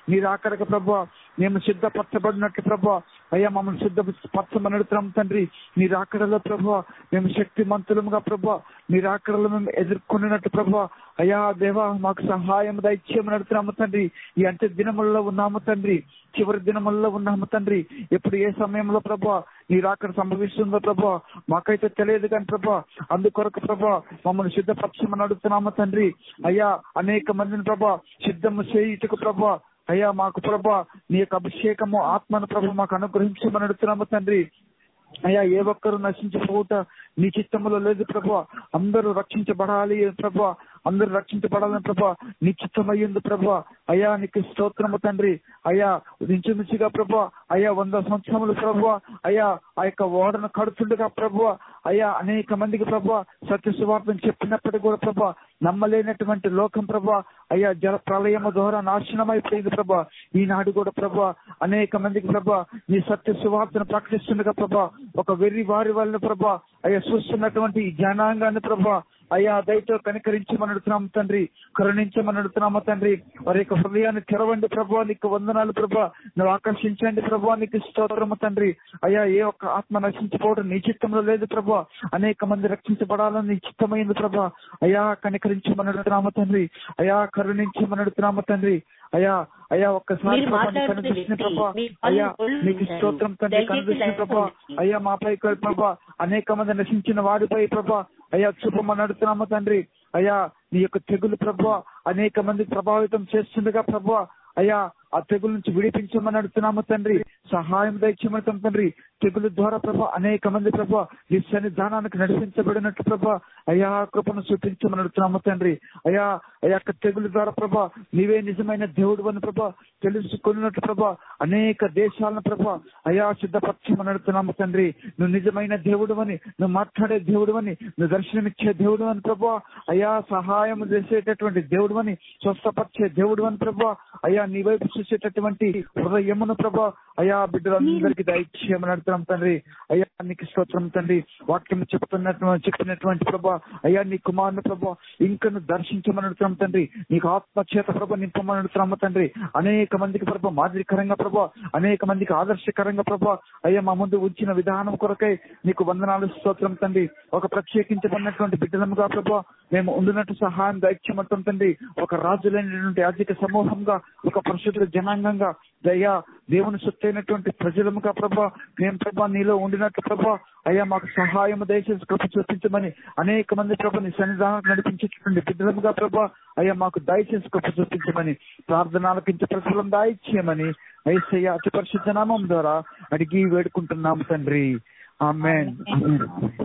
మీరు అక్కడికి ప్రభా మేము సిద్ధపరచబడినట్లు ప్రభా అయ్యా మమ్మల్ని సిద్ధపరచమని అడుగుతున్నాం తండ్రి మీరు అక్కడలో ప్రభా మేము శక్తిమంతులముగా ప్రభా మీరు అక్కడలో మేము ఎదుర్కొన్నట్టు ప్రభా అయ్యా దేవా మాకు సహాయం దయచేయమని అడుగుతున్నాము తండ్రి ఈ అంత్య దినముల్లో ఉన్నాము తండ్రి చివరి దినముల్లో ఉన్నాము తండ్రి ఎప్పుడు ఏ సమయంలో ప్రభా మీరు అక్కడ సంభవిస్తుందో ప్రభా మాకైతే తెలియదు కానీ ప్రభా అందుకొరకు ప్రభా మమ్మల్ని సిద్ధపరచమని అడుగుతున్నాము తండ్రి అయ్యా అనేక మందిని ప్రభా సిద్ధము చేయుటకు ప్రభా అయ్యా మాకు ప్రభా నీ యొక్క అభిషేకము ఆత్మను ప్రభు మాకు అనుగ్రహించమని అడుగుతున్నాము తండ్రి అయ్యా ఏ ఒక్కరు నశించిపోవుట నీ చిత్తములో లేదు ప్రభా అందరూ రక్షించబడాలి ప్రభా అందరూ రక్షించబడాలని ప్రభా నీ చిత్తమయ్యింది ప్రభా అయ్యా నీకు స్తోత్రము తండ్రి అయ్యా ఇంచుమించుగా ప్రభా అయ్యా వంద సంవత్సరములు ప్రభా అయ్యా ఆ యొక్క ఓడను కడుతుండగా ప్రభా అయ్యా అనేక మందికి ప్రభా సత్య సువార్తను చెప్పినప్పటికీ కూడా ప్రభా నమ్మలేనటువంటి లోకం ప్రభా అయ్యా జల ప్రళయము ద్వారా నాశనం అయిపోయింది ప్రభా ఈనాడు కూడా ప్రభా అనేక మందికి ప్రభా నీ సత్య సువార్తను ప్రకటిస్తుండగా ప్రభా ఒక వెర్రి వారి వలన ప్రభా అయ్యా చూస్తున్నటువంటి ఈ జనాంగాన్ని ప్రభా అయ్యా దయతో కనికరించమని అడుగుతున్నాము తండ్రి కరుణించమని అడుగుతున్నాము తండ్రి వారి యొక్క హృదయాన్ని తెరవండి ప్రభా నీకు వందనాలు ప్రభా నువ్వు ఆకర్షించండి ప్రభా నీకు స్తోత్రము తండ్రి అయ్యా ఏ ఒక్క ఆత్మ నశించిపోవడం నీ చిత్తంలో లేదు ప్రభా అనేక మంది రక్షించబడాలని నీ చిత్తమైంది ప్రభా అయ్యా కనికరించమని అడుగుతున్నాము తండ్రి అయ్యా కరుణించమని అడుగుతున్నాము తండ్రి అయ్యా అయ్యా ఒక్కసారి మీరు ప్రభా నీ మాట్లాడుతున్న కనిపించిన వ్యక్తి, ప్రభా మీ పనులు అయ్యా ఒళ్ళు నీకు ఉంటారు. స్తోత్రం తండ్రి దయచేసి కనిపించిన లైన్ ప్రభా ఉండండి. అయ్యా మాపై ప్రభా అనేక మంది నశించిన వాడిపై ప్రభా అయ్యా చూపమని అడుగుతున్నాము తండ్రి అయ్యా నీ యొక్క తెగులు ప్రభా అనేక మంది ప్రభావితం చేస్తుండగా ప్రభా అయ్యా ఆ తెగుల నుంచి విడిపించమని అడుగుతున్నాము తండ్రి సహాయం దయచేయమని తండ్రి తెగులు ద్వారా ప్రభా అనేక మంది ప్రభా నీ సన్నిధానానికి నడిపించబడినట్టు ప్రభా అయ్యా కృపను చూపించమని అడుగుతున్నాము తండ్రి అయ్యా అయ్యా యొక్క తెగులు ద్వారా ప్రభా నీవే నిజమైన దేవుడు అని ప్రభా తెలుసుకున్నట్టు ప్రభా అనేక దేశాలను ప్రభా అయ్యా సిద్ధపరచమని అడుగుతున్నాము తండ్రి నువ్వు నిజమైన దేవుడు అని నువ్వు మాట్లాడే దేవుడు అని నువ్వు దర్శనమిచ్చే దేవుడు అని ప్రభా అయ్యా సహాయం చేసేటటువంటి దేవుడు అని స్వస్థపరిచే దేవుడు అని ప్రభా అయ్యా నీ వైపు చూసేటటువంటి హృదయమును ప్రభా అయ్యా బిడ్డలందరికీ దయచేయమని అడుగుతున్నాం తండ్రి అయ్యా నీకు స్తోత్రం తండ్రి వాక్యం చెప్తున్నటువంటి చెప్పినటువంటి ప్రభా అయ్యా నీ కుమారుని ప్రభా ఇంకను దర్శించమని అడుగుతున్నాం తండ్రి నీకు ఆత్మ చేత ప్రభా నింపమని అడుగుతున్నాము తండ్రి అనేక మందికి ప్రభా మాదిరికరంగా ప్రభా అనేక మందికి ఆదర్శకరంగా ప్రభా అయ్యా మా ముందు ఉంచిన విధానం కొరకై నీకు వందనాలు స్తోత్రం తండ్రి ఒక ప్రత్యేకించబడినటువంటి బిడ్డలముగా ప్రభా మేము ఉండినట్టు సహాయం దైత్యమంటాం తండ్రి ఒక రాజులైనటువంటి ఆర్థిక సమూహంగా ఒక పరిశుద్ధ జనాంగంగా దయ్యా దేవుని సొత్తైనటువంటి ప్రజలముగా ప్రభా మేము ప్రభా నీలో ఉండినట్టు ప్రభా అయ్యా మాకు సహాయం దయచేసి కృప చూపించమని అనేక మంది ప్రభా నీ సన్నిధానం నడిపించేటటువంటి బిడ్డలముగా ప్రభా అయ్యా మాకు దయచేసి కృప చూపించమని ప్రార్థనలకించే ప్రతిఫలం దాయిచ్చేయమని ఐసయ్య అతి పరిశుద్ధ నామం ద్వారా అడిగి వేడుకుంటున్నాము తండ్రి ఆమెన్